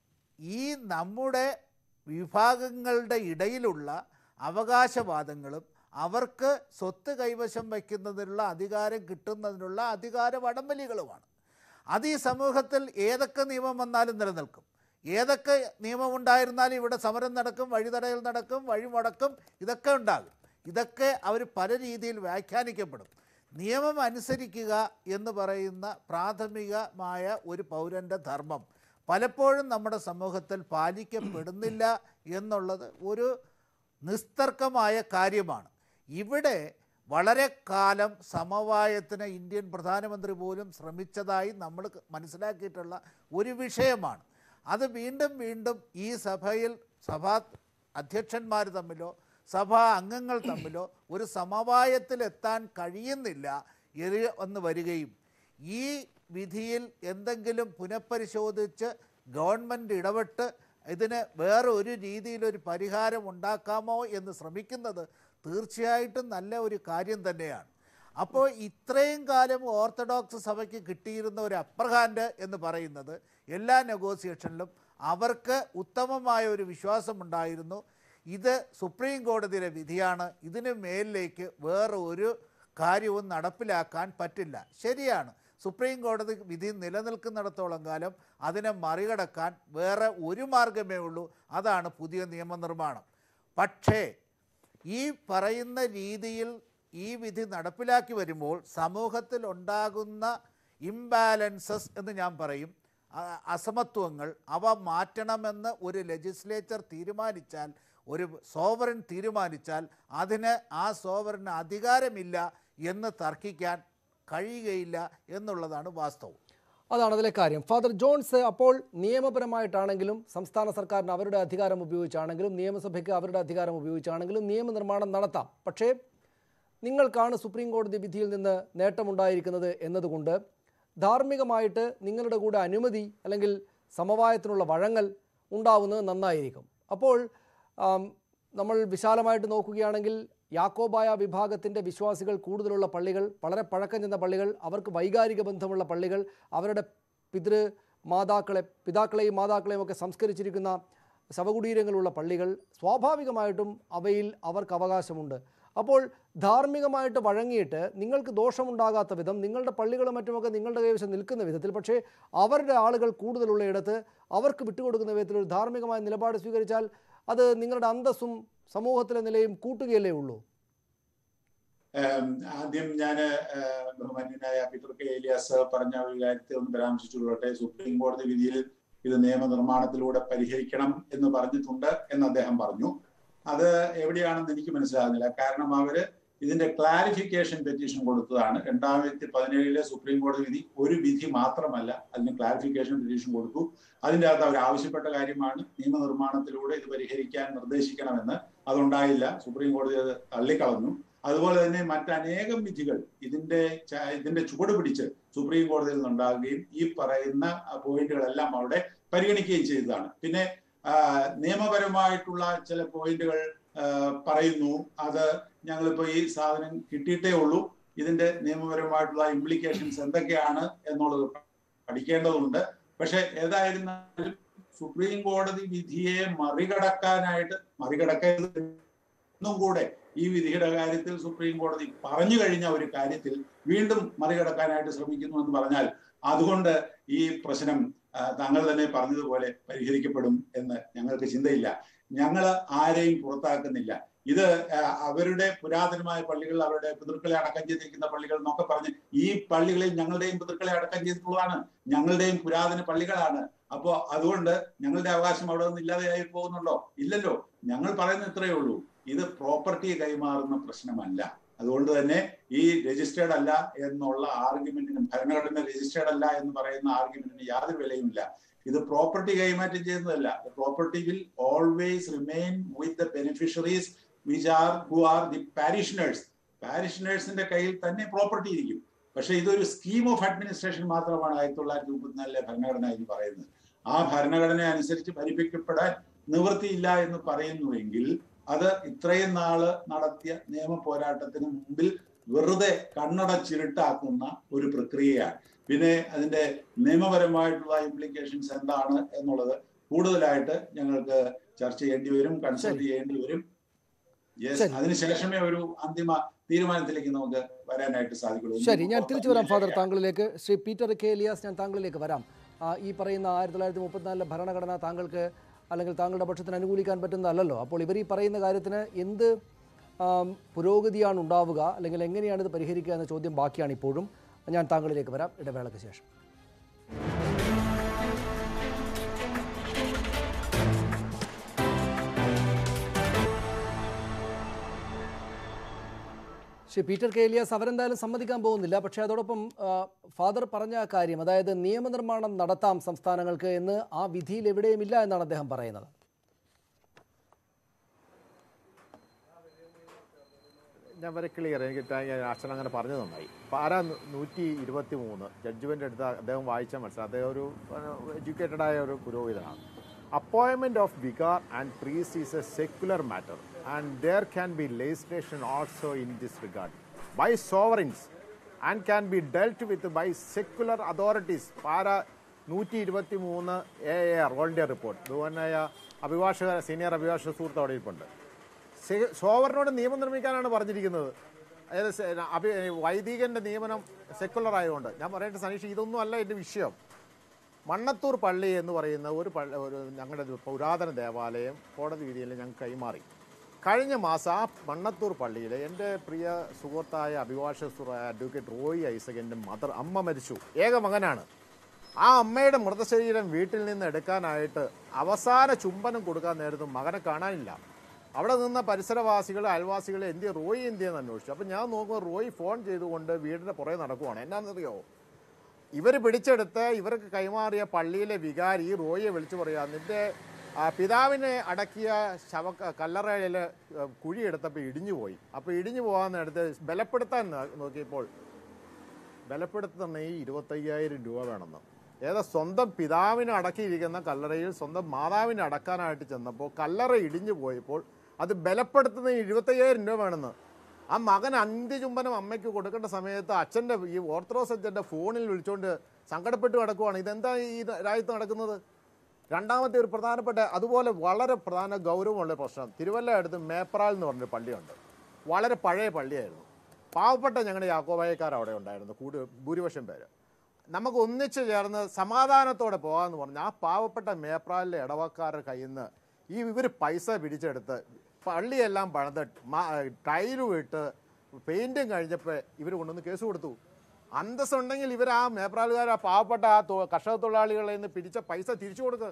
ഈ നമ്മുടെ വിഭാഗങ്ങളുടെ ഇടയിലുള്ള അവകാശവാദങ്ങളും അവർക്ക് സ്വത്ത് കൈവശം വയ്ക്കുന്നതിനുള്ള അധികാരം കിട്ടുന്നതിനുള്ള അധികാര വടംവലികളുമാണ് അത് ഈ സമൂഹത്തിൽ ഏതൊക്കെ നിയമം വന്നാലും നിലനിൽക്കും ഏതൊക്കെ നിയമം ഉണ്ടായിരുന്നാലും ഇവിടെ സമരം നടക്കും വഴിതടയൽ നടക്കും വഴിമുടക്കും ഇതൊക്കെ ഉണ്ടാകും ഇതൊക്കെ അവർ പല രീതിയിൽ വ്യാഖ്യാനിക്കപ്പെടും നിയമം അനുസരിക്കുക എന്ന് പറയുന്ന പ്രാഥമികമായ ഒരു പൗരൻ്റെ ധർമ്മം പലപ്പോഴും നമ്മുടെ സമൂഹത്തിൽ പാലിക്കപ്പെടുന്നില്ല എന്നുള്ളത് ഒരു നിസ്തർക്കമായ കാര്യമാണ് ഇവിടെ വളരെ കാലം സമവായത്തിന് ഇന്ത്യൻ പ്രധാനമന്ത്രി പോലും ശ്രമിച്ചതായി നമ്മൾ മനസ്സിലാക്കിയിട്ടുള്ള ഒരു വിഷയമാണ് അത് വീണ്ടും വീണ്ടും ഈ സഭയിൽ സഭാ അധ്യക്ഷന്മാർ തമ്മിലോ സഭാ അംഗങ്ങൾ തമ്മിലോ ഒരു സമവായത്തിലെത്താൻ കഴിയുന്നില്ല എറി എന്ന് വരികയും ഈ വിധിയിൽ എന്തെങ്കിലും പുനഃപരിശോധിച്ച് ഗവൺമെൻറ് ഇടപെട്ട് ഇതിന് വേറെ ഒരു രീതിയിലൊരു പരിഹാരം ഉണ്ടാക്കാമോ എന്ന് ശ്രമിക്കുന്നത് തീർച്ചയായിട്ടും നല്ല ഒരു കാര്യം തന്നെയാണ് അപ്പോൾ ഇത്രയും കാലം ഓർത്തഡോക്സ് സഭയ്ക്ക് കിട്ടിയിരുന്ന ഒരു അപ്പർ ഹാൻഡ് എന്ന് പറയുന്നത് എല്ലാ നെഗോസിയേഷനിലും അവർക്ക് ഉത്തമമായ ഒരു വിശ്വാസമുണ്ടായിരുന്നു ഇത് സുപ്രീം കോടതിയുടെ വിധിയാണ് ഇതിന് മേലിലേക്ക് വേറെ ഒരു കാര്യവും നടപ്പിലാക്കാൻ പറ്റില്ല ശരിയാണ് സുപ്രീം കോടതി വിധി നിലനിൽക്കുന്നിടത്തോളം കാലം അതിനെ മറികടക്കാൻ വേറെ ഒരു മാർഗമേ ഉള്ളൂ അതാണ് പുതിയ നിയമനിർമ്മാണം പക്ഷേ ഈ പറയുന്ന രീതിയിൽ ഈ വിധി നടപ്പിലാക്കി വരുമ്പോൾ സമൂഹത്തിൽ ഉണ്ടാകുന്ന ഇംബാലൻസസ് എന്ന് ഞാൻ പറയും അ- അസമത്വങ്ങൾ അവ മാറ്റണമെന്ന് ഒരു ലെജിസ്ലേച്ചർ തീരുമാനിച്ചാൽ ഒരു സോവറിൻ തീരുമാനിച്ചാൽ അതിന് ആ സോവറിന് അധികാരമില്ല എന്ന് തർക്കിക്കാൻ കഴിയുകയില്ല എന്നുള്ളതാണ് വാസ്തവം അതാണ് അതിലെ കാര്യം ഫാദർ ജോൺസ് അപ്പോൾ നിയമപരമായിട്ടാണെങ്കിലും സംസ്ഥാന സർക്കാരിന് അവരുടെ അധികാരം ഉപയോഗിച്ചാണെങ്കിലും നിയമസഭയ്ക്ക് അവരുടെ അധികാരം ഉപയോഗിച്ചാണെങ്കിലും നിയമനിർമ്മാണം നടത്താം പക്ഷേ നിങ്ങൾക്കാണ് സുപ്രീം കോടതി വിധിയിൽ നിന്ന് നേട്ടമുണ്ടായിരിക്കുന്നത് എന്നതുകൊണ്ട് ധാർമ്മികമായിട്ട് നിങ്ങളുടെ കൂടെ അനുമതി അല്ലെങ്കിൽ സമവായത്തിനുള്ള വഴങ്ങൽ ഉണ്ടാവുന്നത് നന്നായിരിക്കും അപ്പോൾ ആം, നമ്മൾ വിശാലമായിട്ട് നോക്കുകയാണെങ്കിൽ യാക്കോബായ വിഭാഗത്തിൻ്റെ വിശ്വാസികൾ കൂടുതലുള്ള പള്ളികൾ വളരെ പഴക്കം ചെന്ന പള്ളികൾ അവർക്ക് വൈകാരിക ബന്ധമുള്ള പള്ളികൾ അവരുടെ പിതൃ മാതാക്കളെ പിതാക്കളെയും മാതാക്കളെയും ഒക്കെ സംസ്കരിച്ചിരിക്കുന്ന ശവകുടീരങ്ങളുള്ള പള്ളികൾ സ്വാഭാവികമായിട്ടും അവയിൽ അവർക്ക് അവകാശമുണ്ട് അപ്പോൾ ധാർമ്മികമായിട്ട് വഴങ്ങിയിട്ട് നിങ്ങൾക്ക് ദോഷമുണ്ടാകാത്ത വിധം നിങ്ങളുടെ പള്ളികളും മറ്റുമൊക്കെ നിങ്ങളുടെ കൈവശം നിൽക്കുന്ന വിധത്തിൽ പക്ഷേ അവരുടെ ആളുകൾ കൂടുതലുള്ള ഇടത്ത് അവർക്ക് വിട്ടുകൊടുക്കുന്ന വിധത്തിൽ ഒരു ധാർമ്മികമായ നിലപാട് സ്വീകരിച്ചാൽ അത് നിങ്ങളുടെ അന്തസ്സും സമൂഹത്തിലെ നിലയും കൂട്ടുകയല്ലേ ഉള്ളൂ ഏം, ആദ്യം ഞാൻ ബഹുമാന്യനായ പീറ്റർ കെ ഏലിയാസ് പറഞ്ഞ ഒരു കാര്യത്തെ ഒന്ന് പരാമർശിച്ചുകൊള്ളട്ടെ സുപ്രീം കോടതി വിധിയിൽ ഇത് നിയമനിർമ്മാണത്തിലൂടെ പരിഹരിക്കണം എന്ന് പറഞ്ഞിട്ടുണ്ട് എന്ന് അദ്ദേഹം പറഞ്ഞു അത് എവിടെയാണെന്ന് എനിക്ക് മനസ്സിലാകുന്നില്ല കാരണം അവര് ഇതിന്റെ ക്ലാരിഫിക്കേഷൻ പെറ്റീഷൻ കൊടുത്തതാണ് രണ്ടായിരത്തി പതിനേഴിലെ സുപ്രീം കോടതി വിധി ഒരു വിധി മാത്രമല്ല അതിന് ക്ലാരിഫിക്കേഷൻ പെറ്റീഷൻ കൊടുത്തു അതിൻ്റെ അകത്ത് അവർ ആവശ്യപ്പെട്ട കാര്യമാണ് നിയമനിർമ്മാണത്തിലൂടെ ഇത് പരിഹരിക്കാൻ നിർദ്ദേശിക്കണമെന്ന് അതുണ്ടായില്ല സുപ്രീം കോടതി അത് തള്ളിക്കളഞ്ഞു അതുപോലെ തന്നെ മറ്റനേകം വിധികൾ ഇതിന്റെ ച- ഇതിന്റെ ചുവട് പിടിച്ച് സുപ്രീം കോടതിയിൽ നിന്നുണ്ടാകുകയും ഈ പറയുന്ന പോയിന്റുകളെല്ലാം അവിടെ പരിഗണിക്കുകയും ചെയ്തതാണ് പിന്നെ ആ, നിയമപരമായിട്ടുള്ള ചില പോയിന്റുകൾ ആ, പറയുന്നു അത് ഞങ്ങളിപ്പോ ഈ സാധനം കിട്ടിയിട്ടേ ഉള്ളൂ ഇതിന്റെ നിയമപരമായിട്ടുള്ള ഇംപ്ലിക്കേഷൻസ് എന്തൊക്കെയാണ് എന്നുള്ളത് പഠിക്കേണ്ടതുണ്ട് പക്ഷെ ഏതായിരുന്നാലും സുപ്രീം കോടതി വിധിയെ മറികടക്കാനായിട്ട് മറികടക്കരുത് എന്നും കൂടെ ഈ വിധിയുടെ കാര്യത്തിൽ സുപ്രീം കോടതി പറഞ്ഞു കഴിഞ്ഞ ഒരു കാര്യത്തിൽ വീണ്ടും മറികടക്കാനായിട്ട് ശ്രമിക്കുന്നു എന്ന് പറഞ്ഞാൽ അതുകൊണ്ട് ഈ പ്രശ്നം ആ, താങ്കൾ തന്നെ പറഞ്ഞതുപോലെ പരിഹരിക്കപ്പെടും എന്ന് ഞങ്ങൾക്ക് ചിന്തയില്ല ഞങ്ങൾ ആരെയും പുറത്താക്കുന്നില്ല ഇത് ആ, അവരുടെ പുരാതനമായ പള്ളികൾ അവരുടെ പിതൃക്കളെ അടക്കം ചെയ്തിരിക്കുന്ന പള്ളികൾ എന്നൊക്കെ പറഞ്ഞ് ഈ പള്ളികളിൽ ഞങ്ങളുടെയും പിതൃക്കളെ അടക്കം ചെയ്തിട്ടുള്ളതാണ് ഞങ്ങളുടെയും പുരാതന പള്ളികളാണ് അപ്പോ അതുകൊണ്ട് ഞങ്ങളുടെ അവകാശം അവിടെ നിന്ന് ഇല്ലാതെയായി പോകുന്നുണ്ടോ ഇല്ലല്ലോ ഞങ്ങൾ പറയുന്നത് ഇത്രയേ ഉള്ളൂ ഇത് പ്രോപ്പർട്ടി കൈമാറുന്ന പ്രശ്നമല്ല അതുകൊണ്ട് തന്നെ ഈ രജിസ്റ്റേർഡ് അല്ല എന്നുള്ള ആർഗ്യുമെന്റിനും ഭരണഘടന രജിസ്റ്റേർഡ് അല്ല എന്ന് പറയുന്ന ആർഗ്യുമെന്റിന് യാതൊരു വിലയുമില്ല ഇത് പ്രോപ്പർട്ടി കൈമാറ്റം ചെയ്യുന്നതല്ല property will always remain with the beneficiaries which are who are the parishioners പാരിഷനേഴ്സിന്റെ കയ്യിൽ തന്നെ പ്രോപ്പർട്ടി ഇരിക്കും പക്ഷെ ഇതൊരു സ്കീം ഓഫ് അഡ്മിനിസ്ട്രേഷൻ മാത്രമാണ് ആയിരത്തി തൊള്ളായിരത്തി മുപ്പത്തിനാലിലെ ഭരണഘടന എന്ന് പറയുന്നത് ആ ഭരണഘടന അനുസരിച്ച് ഭരിപ്പിക്കപ്പെടാൻ നിവൃത്തിയില്ല എന്ന് പറയുന്നുവെങ്കിൽ അത് ഇത്രയും നാള് നടത്തിയ നിയമ പോരാട്ടത്തിന് മുമ്പിൽ വെറുതെ കണ്ണടച്ചിരുട്ടാക്കുന്ന ഒരു പ്രക്രിയയാണ് പിന്നെ അതിന്റെ നിയമപരമായിട്ടുള്ള ഇംപ്ലിക്കേഷൻസ് എന്താണ് എന്നുള്ളത് കൂടുതലായിട്ട് ഞങ്ങൾക്ക് ചർച്ച ചെയ്യേണ്ടി വരും കൺസൾട്ട് ചെയ്യേണ്ടി വരും യെസ് ശരി. അതിനുശേഷമേ ഒരു അന്തിമ തീരുമാനത്തിലേക്ക് നമുക്ക് വരാനായിട്ട് സാധിക്കുള്ളൂ ശരി ഞാൻ തിരിച്ചു വരാം ഫാദർ താങ്കളിലേക്ക് ശ്രീ പീറ്റർ കെ എലിയാസ് ഞാൻ താങ്കളിലേക്ക് വരാം ആ, ഈ പറയുന്ന ആയിരത്തി തൊള്ളായിരത്തി മുപ്പത്തിനാലിലെ ഭരണഘടന താങ്കൾക്ക് അല്ലെങ്കിൽ താങ്കളുടെ പക്ഷത്തിന് അനുകൂലിക്കാൻ പറ്റുന്നതല്ലല്ലോ അപ്പോൾ ഇവർ ഈ പറയുന്ന കാര്യത്തിന് എന്ത് ആം, പുരോഗതിയാണ് ഉണ്ടാവുക അല്ലെങ്കിൽ എങ്ങനെയാണ് ഇത് പരിഹരിക്കുക എന്ന ചോദ്യം ബാക്കിയാണ് ഇപ്പോഴും ഞാൻ താങ്കളിലേക്ക് വരാം ഇടവേളയ്ക്ക് ശേഷം ശ്രീ പീറ്റർ കെ എലിയാസ് അവരെന്തായാലും സമ്മതിക്കാൻ പോകുന്നില്ല പക്ഷേ അതോടൊപ്പം ആ, ഫാദർ പറഞ്ഞ ആ കാര്യം അതായത് നിയമനിർമ്മാണം നടത്താം സംസ്ഥാനങ്ങൾക്ക് എന്ന് ആ വിധിയിൽ എവിടെയുമില്ല എന്നാണ് അദ്ദേഹം പറയുന്നത് ഞാൻ വരെ ക്ലിയർ എനിക്ക് ട- ഞാൻ അച്ഛൻ അങ്ങനെ പറഞ്ഞു നന്നായി പാര നൂറ്റി ഇരുപത്തി മൂന്ന് ജഡ്ജ്മെൻ്റ് എടുത്ത അദ്ദേഹം വായിച്ചാൽ മനസ്സിലായി അദ്ദേഹം ഒരു എഡ്യൂക്കേറ്റഡ് ആയ ഒരു പുരോഹിതനാണ് appointment of vicar and priest is a secular matter and there can be legislation also in this regard by sovereigns and can be dealt with by secular authorities para നൂറ്റി ഇരുപത്തി മൂന്ന് A I R all India report ബഹുമാനായ അഭിഭാഷക senior അഭിഭാഷക സുഹൃത്ത് അവിടെ ഇരിപ്പുണ്ട് സെ- സോവറിനോട് നിയമം നിർമ്മിക്കാനാണ് പറഞ്ഞിരിക്കുന്നത് അതായത് സെ- അഭി വൈദികന്റെ നിയമനം സെക്കുലർ ആയതുകൊണ്ട് ഞാൻ പറയട്ടെ സനീഷ് ഇതൊന്നും അല്ല എൻ്റെ വിഷയം മണ്ണത്തൂർ പള്ളി എന്ന് പറയുന്ന ഒരു പള്ളി ഒരു ഞങ്ങളുടെ ഒരു പുരാതന ദേവാലയം കോടതി വിധിയിൽ ഞങ്ങൾക്ക് കൈമാറി കഴിഞ്ഞ മാസം ആ മണ്ണത്തൂർ പള്ളിയിൽ എൻ്റെ പ്രിയ സുഹൃത്തായ അഭിഭാഷക സുഹൃത്തായ അഡ്വക്കേറ്റ് റോയി ഐസകൻ്റെ മദർ അമ്മ മരിച്ചു ഏക മകനാണ് ആ അമ്മയുടെ മൃതശരീരം വീട്ടിൽ നിന്ന് എടുക്കാനായിട്ട് അവസാന ചുംബനം കൊടുക്കാൻ നേരത്തും മകനെ കാണാനില്ല അവിടെ നിന്ന പരിസരവാസികൾ അയൽവാസികൾ എന്തിയ റോയി എന്തിയെന്ന് അന്വേഷിച്ചു അപ്പം ഞാൻ നോക്കുമ്പോൾ റോയി ഫോൺ ചെയ്തുകൊണ്ട് വീടിൻ്റെ പുറകെ നടക്കുവാണ് എന്നാണെന്നറിയോ ഇവർ പിടിച്ചെടുത്ത് ഇവർക്ക് കൈമാറിയ പള്ളിയിലെ വികാരി ഈ റോയിയെ വിളിച്ചു പറയാ നിന്റെ ആ, പിതാവിനെ അടക്കിയ ശവ കല്ലറയിൽ കുഴിയെടുത്തപ്പോൾ ഇടിഞ്ഞു പോയി അപ്പോൾ ഇടിഞ്ഞു പോകാൻ നേരത്ത് ബലപ്പെടുത്താൻ നോ- നോക്കിയപ്പോൾ ബലപ്പെടുത്തുന്ന ഈ ഇരുപത്തയ്യായിരം രൂപ വേണമെന്ന് ഏതാ സ്വന്തം പിതാവിനെ അടക്കിയിരിക്കുന്ന കല്ലറയിൽ സ്വന്തം മാതാവിനെ അടക്കാനായിട്ട് ചെന്നപ്പോൾ കല്ലറ ഇടിഞ്ഞു പോയപ്പോൾ അത് ബലപ്പെടുത്തുന്ന ഈ ഇരുപത്തയ്യായിരം രൂപ വേണമെന്ന് ആ മകൻ അന്ത്യചുംബനം അമ്മയ്ക്ക് കൊടുക്കേണ്ട സമയത്ത് അച്ഛൻ്റെ ഈ ഓർത്തഡോക്സ് അച്ഛൻ്റെ ഫോണിൽ വിളിച്ചുകൊണ്ട് സങ്കടപ്പെട്ട് കിടക്കുവാണ് ഇതെന്താ ഈ രാജ്യത്ത് നടക്കുന്നത് രണ്ടാമത്തെ ഒരു പ്രധാനപ്പെട്ട അതുപോലെ വളരെ പ്രധാന ഗൗരവമുള്ള പ്രശ്നം തിരുവല്ല അടുത്ത് മേപ്രാൽ എന്ന് പറഞ്ഞൊരു പള്ളിയുണ്ട് വളരെ പഴയ പള്ളിയായിരുന്നു പാവപ്പെട്ട ഞങ്ങളുടെ യാക്കോബായക്കാർ അവിടെ ഉണ്ടായിരുന്നു കൂടി ഭൂരിപക്ഷം പേര് നമുക്ക് ഒന്നിച്ചു ചേർന്ന് സമാധാനത്തോടെ പോകാമെന്ന് പറഞ്ഞ് ആ പാവപ്പെട്ട മേപ്രാലിലെ ഇടവക്കാരുടെ കയ്യിൽ നിന്ന് ഈ ഇവർ പൈസ പിടിച്ചെടുത്ത് പള്ളിയെല്ലാം പണിത് ടൈലും ഇട്ട് പെയിൻറ്റും കഴിഞ്ഞപ്പോൾ ഇവർ കൊണ്ടുവന്ന് കേസ് കൊടുത്തു അന്തസ്സുണ്ടെങ്കിൽ ഇവർ ആ മേപ്രാലുകാർ ആ പാവപ്പെട്ട ആ തൊ- കർഷക തൊഴിലാളികളിൽ നിന്ന് പിടിച്ച പൈസ തിരിച്ചു കൊടുക്കുക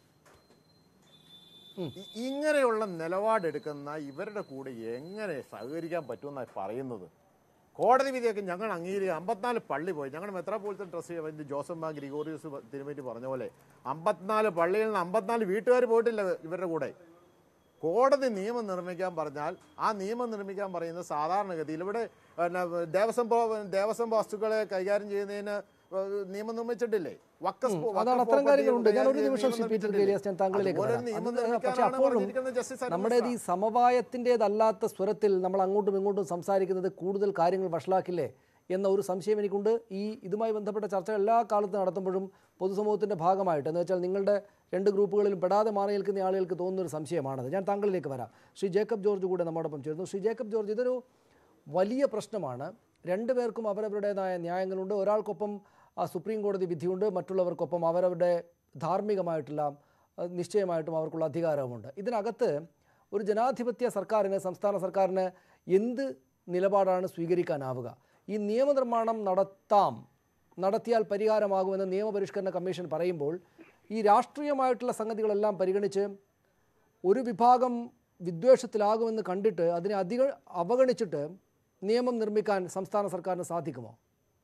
ഇ- ഇങ്ങനെയുള്ള നിലപാടെടുക്കുന്ന ഇവരുടെ കൂടെ എങ്ങനെ സഹകരിക്കാൻ പറ്റുമെന്നാണ് പറയുന്നത് കോടതി വിധിയൊക്കെ ഞങ്ങൾ അംഗീകരിക്കുക അമ്പത്തിനാല് പള്ളി പോയി ഞങ്ങളുടെ മെത്രാപോളിത്തൻ ട്രസ്റ്റ് ജോസഫ് മാ ഗ്രിഗോറിയസ് തിരുമേറ്റി പറഞ്ഞ പോലെ അമ്പത്തിനാല് പള്ളിയിൽ നിന്ന് അമ്പത്തിനാല് വീട്ടുകാർ പോയിട്ടില്ല ഇവരുടെ കൂടെ കോടതി നിയമം നിർമ്മിക്കാൻ പറഞ്ഞാൽ ആ നിയമം നിർമ്മിക്കാൻ പറയുന്ന സാധാരണഗതിയിൽ ഇവിടെ പിന്നെ ദേവസ്വം പ്രോ- ദേവസ്വം വസ്തുക്കളെ കൈകാര്യം ചെയ്യുന്നതിന് നിയമം നിർമ്മിച്ചിട്ടില്ലേ വക്കസ് ഉം, വക്കഫ് അതാണ് അത്തരം property കാര്യങ്ങളുണ്ട് ഞാൻ ഒരു കൈകാര്യം നിമിഷം ചെയ്യുന്ന ശ്രീ പീറ്റർ നിയമം കേലിയാസ് ഞാൻ താങ്കളിലേക്ക് അതുപോലെ വരാം നിയമം അത് പക്ഷെ നിർമ്മിക്കാനാണ് അപ്പോഴും പറഞ്ഞിരിക്കുന്നത് ജസ്റ്റിസ് അരുൺ നമ്മുടെ ഈ സമവായത്തിൻ്റെതല്ലാത്ത സ്വരത്തിൽ നമ്മൾ അങ്ങോട്ടും ഇങ്ങോട്ടും സംസാരിക്കുന്നത് കൂടുതൽ കാര്യങ്ങൾ വഷളാക്കില്ലേ എന്ന ഒരു സംശയം എനിക്കുണ്ട് ഈ ഇതുമായി ബന്ധപ്പെട്ട ചർച്ച എല്ലാ കാലത്തും നടത്തുമ്പോഴും പൊതുസമൂഹത്തിൻ്റെ ഭാഗമായിട്ട് എന്ന് വെച്ചാൽ നിങ്ങളുടെ രണ്ട് ഗ്രൂപ്പുകളിലും പെടാതെ മാറി നിൽക്കുന്ന ആളുകൾക്ക് തോന്നുന്ന ഒരു സംശയമാണത് ഞാൻ താങ്കളിലേക്ക് വരാം ശ്രീ ജേക്കബ് ജോർജ് കൂടെ നമ്മോടൊപ്പം ചേർന്നു ശ്രീ ജേക്കബ് ജോർജ് ഇതൊരു വലിയ പ്രശ്നമാണ് രണ്ടുപേർക്കും അവരവരുടേതായ ന്യായങ്ങളുണ്ട് ഒരാൾക്കൊപ്പം ആ, സുപ്രീം കോടതി വിധിയുണ്ട് മറ്റുള്ളവർക്കൊപ്പം അവരവരുടെ ധാർമ്മികമായിട്ടുള്ള ആ, നിശ്ചയമായിട്ടും അവർക്കുള്ള അധികാരവുമുണ്ട് ഇതിനകത്ത് ഒരു ജനാധിപത്യ സർക്കാരിന് സംസ്ഥാന സർക്കാരിന് എന്ത് നിലപാടാണ് സ്വീകരിക്കാനാവുക ഈ നിയമനിർമ്മാണം നടത്താം നടത്തിയാൽ പരിഹാരമാകുമെന്ന് നിയമപരിഷ്കരണ കമ്മീഷൻ പറയുമ്പോൾ ഈ രാഷ്ട്രീയമായിട്ടുള്ള സംഗതികളെല്ലാം പരിഗണിച്ച് ഒരു വിഭാഗം വിദ്വേഷത്തിലാകുമെന്ന് കണ്ടിട്ട് അതിനെ അധിക അവഗണിച്ചിട്ട് നിയമം നിർമ്മിക്കാൻ സംസ്ഥാന സർക്കാരിന് സാധിക്കുമോ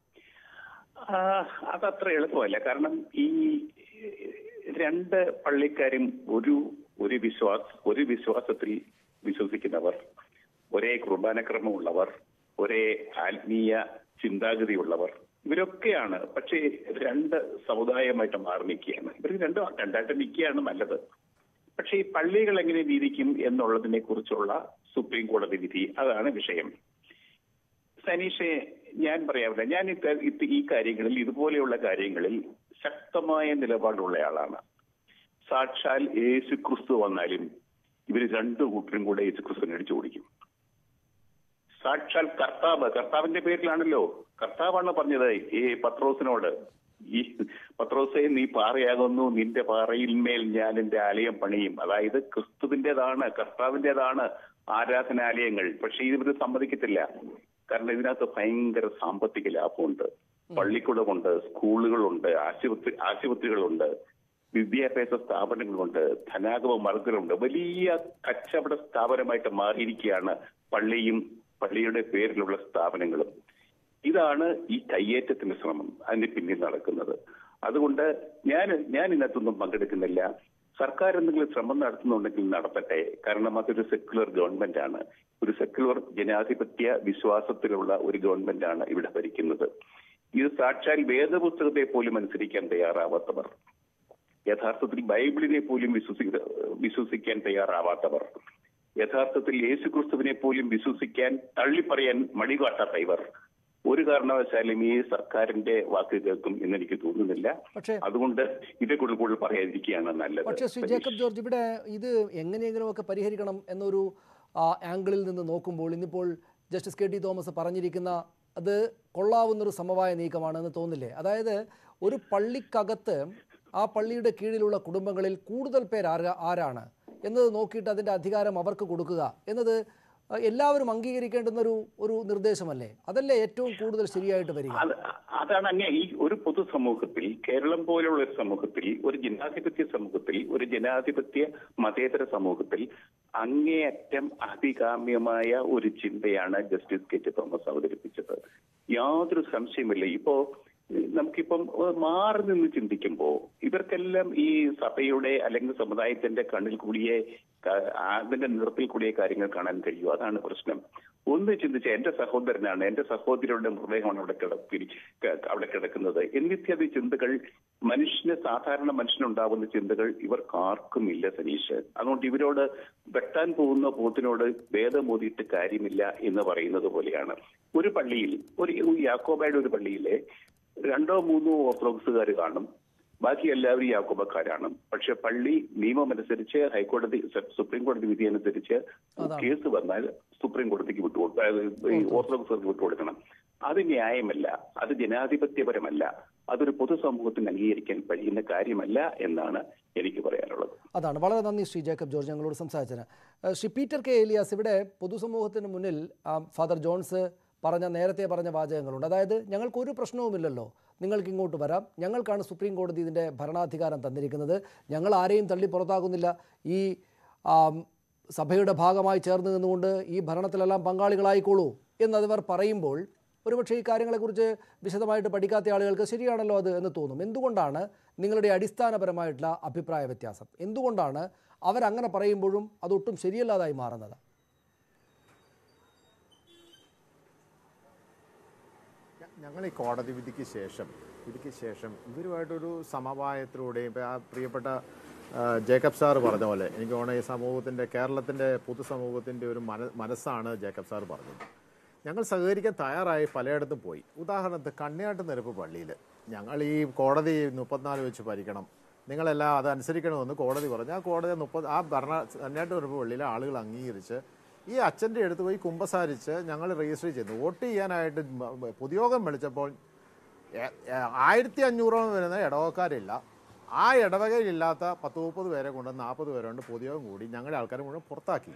ആ, അതത്ര എളുപ്പമല്ല കാരണം ഈ രണ്ട് പള്ളിക്കാരും ഒരു ഒരു വിശ്വാസ ഒരു വിശ്വാസത്തിൽ വിശ്വസിക്കുന്നവർ ഒരേ കുർബാനക്രമമുള്ളവർ ഒരേ ആത്മീയ ചിന്താഗതിയുള്ളവർ ഇവരൊക്കെയാണ് പക്ഷേ രണ്ട് സമുദായമായിട്ട് മാറി നിൽക്കുകയാണ് ഇവർ രണ്ടും രണ്ടായിട്ട് നിൽക്കുകയാണ് നല്ലത് പക്ഷേ ഈ പള്ളികൾ എങ്ങനെ വീതിക്കും എന്നുള്ളതിനെ കുറിച്ചുള്ള സുപ്രീം കോടതി വിധി അതാണ് വിഷയം സനീഷെ ഞാൻ പറയാവില്ല ഞാൻ ഇത്ത- ഇത് ഈ കാര്യങ്ങളിൽ ഇതുപോലെയുള്ള കാര്യങ്ങളിൽ ശക്തമായ നിലപാടുള്ള ആളാണ് സാക്ഷാൽ യേശു ക്രിസ്തു വന്നാലും ഇവർ രണ്ടു കൂട്ടരും കൂടെ യേശു ക്രിസ്തുവിനെ അടിച്ചു ഓടിക്കും സാക്ഷാൽ കർത്താവ് കർത്താവിന്റെ പേരിലാണല്ലോ കർത്താവാണ് പറഞ്ഞത് ഈ പത്രോസിനോട് ഈ പത്രോസെ നീ പാറയാകുന്നു നിന്റെ പാറയിന്മേൽ ഞാൻ എന്റെ ആലയം പണിയും അതായത് ക്രിസ്തുവിന്റേതാണ് കർത്താവിന്റേതാണ് ആരാധനാലയങ്ങൾ പക്ഷെ ഇവര് സമ്മതിക്കത്തില്ല കാരണം ഇതിനകത്ത് ഭയങ്കര സാമ്പത്തിക ലാഭമുണ്ട് പള്ളിക്കൂടമുണ്ട് സ്കൂളുകളുണ്ട് ആശുപത്രി ആശുപത്രികളുണ്ട് വിദ്യാഭ്യാസ സ്ഥാപനങ്ങളുണ്ട് ധനാഗമ മാർഗങ്ങളുണ്ട് വലിയ കച്ചവട സ്ഥാപനമായിട്ട് മാറിയിരിക്കുകയാണ് പള്ളിയും പള്ളിയുടെ പേരിലുള്ള സ്ഥാപനങ്ങളും ഇതാണ് ഈ കയ്യേറ്റത്തിന്റെ ശ്രമം അതിന്റെ പിന്നിൽ നടക്കുന്നത് അതുകൊണ്ട് ഞാൻ ഞാൻ ഇതിനകത്തൊന്നും പങ്കെടുക്കുന്നില്ല സർക്കാർ എന്തെങ്കിലും ശ്രമം നടത്തുന്നുണ്ടെങ്കിൽ നടത്തട്ടെ കാരണം അതൊരു സെക്യുലർ ഗവൺമെന്റ് ആണ് ഒരു സെക്യുലർ ജനാധിപത്യ വിശ്വാസത്തിലുള്ള ഒരു ഗവൺമെന്റ് ആണ് ഇവിടെ ഭരിക്കുന്നത് ഇത് സാക്ഷാൽ വേദപുസ്തകത്തെ പോലും അനുസരിക്കാൻ തയ്യാറാവാത്തവർ യഥാർത്ഥത്തിൽ ബൈബിളിനെ പോലും വിശ്വസിക്ക വിശ്വസിക്കാൻ തയ്യാറാവാത്തവർ യഥാർത്ഥത്തിൽ യേശുക്രിസ്തുവിനെ പോലും വിശ്വസിക്കാൻ തള്ളിപ്പറയാൻ മടികാട്ടാത്ത ഇവർ ഒരു കാരണവശാലും ഈ സർക്കാരിന്റെ വാക്ക് കേൾക്കും എന്ന് എനിക്ക് തോന്നുന്നില്ല പക്ഷേ അതുകൊണ്ട് ഇതേ കൂടുതൽ കൂടുതൽ പറയാതിരിക്കുകയാണ് നല്ലത് പക്ഷേ ശ്രീ ജേക്കബ് ജോർജ് ഇവിടെ ഇത് എങ്ങനെയെങ്കിലുമൊക്കെ പരിഹരിക്കണം എന്നൊരു ആ, ആംഗിളിൽ നിന്ന് നോക്കുമ്പോൾ ഇന്നിപ്പോൾ ജസ്റ്റിസ് കെ ടി തോമസ് പറഞ്ഞിരിക്കുന്ന അത് കൊള്ളാവുന്നൊരു സമവായ നീക്കമാണെന്ന് തോന്നില്ലേ അതായത് ഒരു പള്ളിക്കകത്ത് ആ പള്ളിയുടെ കീഴിലുള്ള കുടുംബങ്ങളിൽ കൂടുതൽ പേർ ആരാ ആരാണ് എന്നത് നോക്കിയിട്ട് അതിൻ്റെ അധികാരം അവർക്ക് കൊടുക്കുക എന്നത് ആ, എല്ലാവരും അംഗീകരിക്കേണ്ടുന്ന ഒരു ഒരു നിർദ്ദേശമല്ലേ അതല്ലേ ഏറ്റവും കൂടുതൽ ശരിയായിട്ട് വരിക അത് അതാണ് അങ്ങനെ ഈ ഒരു പൊതുസമൂഹത്തിൽ കേരളം പോലുള്ള ഒരു സമൂഹത്തിൽ ഒരു ജനാധിപത്യ സമൂഹത്തിൽ ഒരു ജനാധിപത്യ മതേതര സമൂഹത്തിൽ അങ്ങേയറ്റം അഭികാമ്യമായ ഒരു ചിന്തയാണ് ജസ്റ്റിസ് കെ ടി തോമസ് അവതരിപ്പിച്ചത് യാതൊരു സംശയമില്ല ഇപ്പോ നമുക്കിപ്പം മാറി നിന്ന് ചിന്തിക്കുമ്പോൾ ഇവർക്കെല്ലാം ഈ സഭയുടെ അല്ലെങ്കിൽ സമുദായത്തിന്റെ കണ്ണിൽ കൂടിയേ ക- അതിന്റെ നിറത്തിൽ കൂടിയ കാര്യങ്ങൾ കാണാൻ കഴിയൂ അതാണ് പ്രശ്നം ഒന്ന് ചിന്തിച്ച എന്റെ സഹോദരനാണ് എന്റെ സഹോദരിയുടെ മൃതദേഹമാണ് അവിടെ കിടപ്പി ക- അവിടെ കിടക്കുന്നത് എന്നിത്യാദി ചിന്തകൾ മനുഷ്യന് സാധാരണ മനുഷ്യനുണ്ടാവുന്ന ചിന്തകൾ ഇവർക്ക് ആർക്കും ഇല്ല സനീഷ് അതുകൊണ്ട് ഇവരോട് വെട്ടാൻ പോകുന്ന പോത്തിനോട് ഭേദമോതിയിട്ട് കാര്യമില്ല എന്ന് പറയുന്നത് പോലെയാണ് ഒരു പള്ളിയിൽ ഒരു ഒരു യാക്കോബായുടെ ഒരു പള്ളിയിലെ രണ്ടോ മൂന്നോ ഓർത്തഡോക്സുകാർ കാണും ബാക്കി എല്ലാവരും യാക്കോബക്കാരാണ് പക്ഷെ പള്ളി നിയമമനുസരിച്ച് ഹൈക്കോടതി സ- സുപ്രീം കോടതി വിധി അനുസരിച്ച് കേസ് വന്നാൽ സുപ്രീം കോടതിക്ക് വിട്ടുകൊടുക്കും അതായത് ഈ ഓർത്തഡോക്സുകാർക്ക് വിട്ടുകൊടുക്കണം അത് ന്യായമല്ല അത് ജനാധിപത്യപരമല്ല അതൊരു പൊതുസമൂഹത്തിന് അംഗീകരിക്കാൻ കഴിയുന്ന കാര്യമല്ല എന്നാണ് എനിക്ക് പറയാനുള്ളത് അതാണ് വളരെ നന്ദി ശ്രീ ജേക്കബ് ജോർജ് ഞങ്ങളോട് സംസാരിച്ചതിന് ഏഹ് ശ്രീ പീറ്റർ കെ ഏലിയാസ് ഇവിടെ പൊതുസമൂഹത്തിന് മുന്നിൽ ആ, ഫാദർ ജോൺസ് പറഞ്ഞ നേരത്തെ പറഞ്ഞ വാചകങ്ങളുണ്ട് അതായത് ഞങ്ങൾക്ക് ഒരു പ്രശ്നവുമില്ലല്ലോ നിങ്ങൾക്ക് ഇങ്ങോട്ട് വരാം ഞങ്ങൾക്കാണ് സുപ്രീം കോടതി ഇതിൻ്റെ ഭരണാധികാരം തന്നിരിക്കുന്നത് ഞങ്ങൾ ആരെയും തള്ളി പുറത്താക്കുന്നില്ല ഈ ആം, സഭയുടെ ഭാഗമായി ചേർന്ന് നിന്നുകൊണ്ട് ഈ ഭരണത്തിലെല്ലാം പങ്കാളികളായിക്കോളൂ എന്നതിവർ പറയുമ്പോൾ ഒരുപക്ഷെ ഈ കാര്യങ്ങളെക്കുറിച്ച് വിശദമായിട്ട് പഠിക്കാത്ത ആളുകൾക്ക് ശരിയാണല്ലോ അത് എന്ന് തോന്നും എന്തുകൊണ്ടാണ് നിങ്ങളുടെ അടിസ്ഥാനപരമായിട്ടുള്ള അഭിപ്രായ വ്യത്യാസം എന്തുകൊണ്ടാണ് അവരങ്ങനെ പറയുമ്പോഴും അതൊട്ടും ശരിയല്ലാതായി മാറുന്നത് ഞ- ഞങ്ങൾ ഈ കോടതി വിധിക്ക് ശേഷം വിധിക്ക് ശേഷം ഇവരുമായിട്ടൊരു സമവായത്തിലൂടെയും ഇപ്പം ആ പ്രിയപ്പെട്ട ആ, ജേക്കബ് സാർ പറഞ്ഞ പോലെ എനിക്ക് തോന്നുന്നു ഈ സമൂഹത്തിൻ്റെ കേരളത്തിൻ്റെ പൊതുസമൂഹത്തിൻ്റെ ഒരു മന മനസ്സാണ് ജേക്കബ് സാർ പറഞ്ഞത് ഞങ്ങൾ സഹകരിക്കാൻ തയ്യാറായി പലയിടത്തും പോയി ഉദാഹരണത്തിന് കണ്ണിയാട്ട് നെരുപ്പ് പള്ളിയിൽ ഞങ്ങൾ ഈ കോടതി മുപ്പത്തിനാല് വെച്ച് ഭരിക്കണം നിങ്ങളെല്ലാം അത് അനുസരിക്കണമെന്ന് കോടതി പറഞ്ഞു ആ കോടതി മുപ്പത് ആ ഭരണ കണ്ണിയാട്ട് നെരുപ്പ് പള്ളിയിലെ ആളുകൾ അംഗീകരിച്ച് ഈ അച്ഛൻ്റെ അടുത്ത് പോയി കുമ്പസാരിച്ച് ഞങ്ങൾ രജിസ്റ്റർ ചെയ്തു വോട്ട് ചെയ്യാനായിട്ട് മ- പൊതുയോഗം വിളിച്ചപ്പോൾ എ- എ- ആയിരത്തി അഞ്ഞൂറോളം വരുന്ന ഇടവക്കാരില്ല ആ ഇടവകയിലില്ലാത്ത പത്ത് മുപ്പത് പേരെ കൊണ്ട് നാൽപ്പത് പേരെ കൊണ്ട് പൊതുയോഗം കൂടി ഞങ്ങളുടെ ആൾക്കാരെ മുഴുവൻ പുറത്താക്കി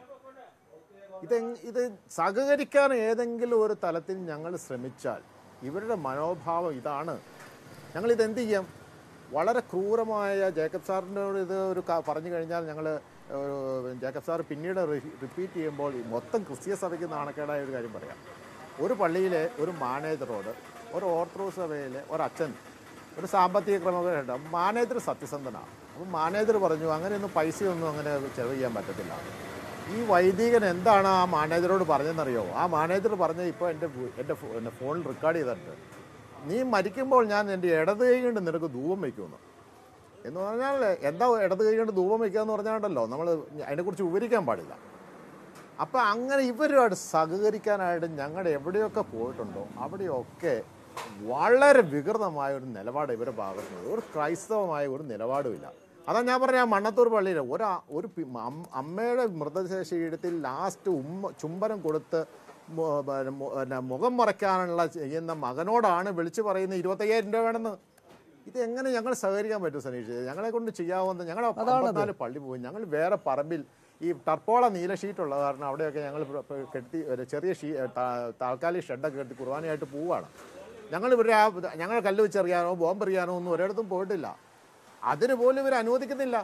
ഇത് ഇത് സഹകരിക്കാൻ ഏതെങ്കിലും ഒരു തലത്തിൽ ഞങ്ങൾ ശ്രമിച്ചാൽ ഇവരുടെ മനോഭാവം ഇതാണ് ഞങ്ങൾ ഇത് എന്ത് ചെയ്യാം വളരെ ക്രൂരമായ ജേക്കബ് സാറിനോട് ഇത് ഒരു ക- പറഞ്ഞു കഴിഞ്ഞാൽ ഞങ്ങൾ ജേക്കബ് സാർ പിന്നീട് റിപ്പീറ്റ് ചെയ്യുമ്പോൾ ഈ മൊത്തം ക്രിസ്തീയ സഭയ്ക്ക് നാണക്കേടായ ഒരു കാര്യം പറയാം ഒരു പള്ളിയിലെ ഒരു മാനേജറോട് ഒരു ഓർത്തഡോക്സ് സഭയിലെ ഒരച്ഛൻ ഒരു സാമ്പത്തിക ക്രമക്കേട് മാനേജർ സത്യസന്ധനാണ് അപ്പം മാനേജർ പറഞ്ഞു അങ്ങനെയൊന്നും പൈസയൊന്നും അങ്ങനെ ചെലവ് ചെയ്യാൻ പറ്റത്തില്ല ഈ വൈദികൻ എന്താണ് ആ മാനേജറോട് പറഞ്ഞതെന്നറിയോ ആ മാനേജർ പറഞ്ഞത് ഇപ്പോൾ എൻ്റെ ഫോ- എൻ്റെ ഫോ- എൻ്റെ ഫോണിൽ റെക്കോർഡ് ചെയ്തിട്ടുണ്ട് നീ മരിക്കുമ്പോൾ ഞാൻ എൻ്റെ ഇടത് കൈ കൊണ്ട് നിനക്ക് ധൂപം വയ്ക്കുമെന്ന് എന്ന് പറഞ്ഞാൽ എന്താ ഇടത് കൈ കൊണ്ട് ധൂപം വയ്ക്കുക എന്ന് പറഞ്ഞാണ്ടല്ലോ നമ്മൾ അതിനെക്കുറിച്ച് വിവരിക്കാൻ പാടില്ല അപ്പം അങ്ങനെ ഇവരുമായിട്ട് സഹകരിക്കാനായിട്ട് ഞങ്ങളുടെ എവിടെയൊക്കെ പോയിട്ടുണ്ടോ അവിടെയൊക്കെ വളരെ വികൃതമായ ഒരു നിലപാട് ഇവരുടെ ഭാഗത്ത് നിന്ന് ഒരു ക്രൈസ്തവമായ ഒരു നിലപാടുമില്ല അതാ ഞാൻ പറഞ്ഞ ആ മണ്ണത്തൂർ പള്ളിയിൽ ഒരു ഒരു പി- അം- അമ്മയുടെ മൃതശരീരത്തിൽ ലാസ്റ്റ് ഉമ്മ ചുംബനം കൊടുത്ത് മു- പിന്നെ മു- പിന്നെ മുഖം മറയ്ക്കാനുള്ള ചെയ്യുന്ന മകനോടാണ് വിളിച്ചു പറയുന്നത് ഇരുപത്തയ്യായിരം രൂപ വേണമെന്ന് ഇത് എങ്ങനെ ഞങ്ങൾ സഹകരിക്കാൻ പറ്റും സനീഷ് ഞങ്ങളെ കൊണ്ട് ചെയ്യാവുന്ന ഞങ്ങൾ അമ്പത്തിനാല് പള്ളി പോയി ഞങ്ങൾ വേറെ പറമ്പിൽ ഈ ടർപ്പോള നീല ഷീറ്റ് ഉള്ള കാരണം അവിടെയൊക്കെ ഞങ്ങൾ പ്ര- പ്ര- കെട്ടി ഒരു ചെറിയ ഷീ താ- താൽക്കാലിക ഷെഡൊക്കെ കെട്ടി കുർബാനയായിട്ട് പോവുകയാണ് ഞങ്ങൾ ഇവരുടെ ആ ഞങ്ങൾ കല്ല് വെച്ചെറിയാനോ ബോംബ് എറിയാനോ ഒന്നും ഒരിടത്തും പോയിട്ടില്ല അതിന് പോലും ഇവർ അനുവദിക്കുന്നില്ല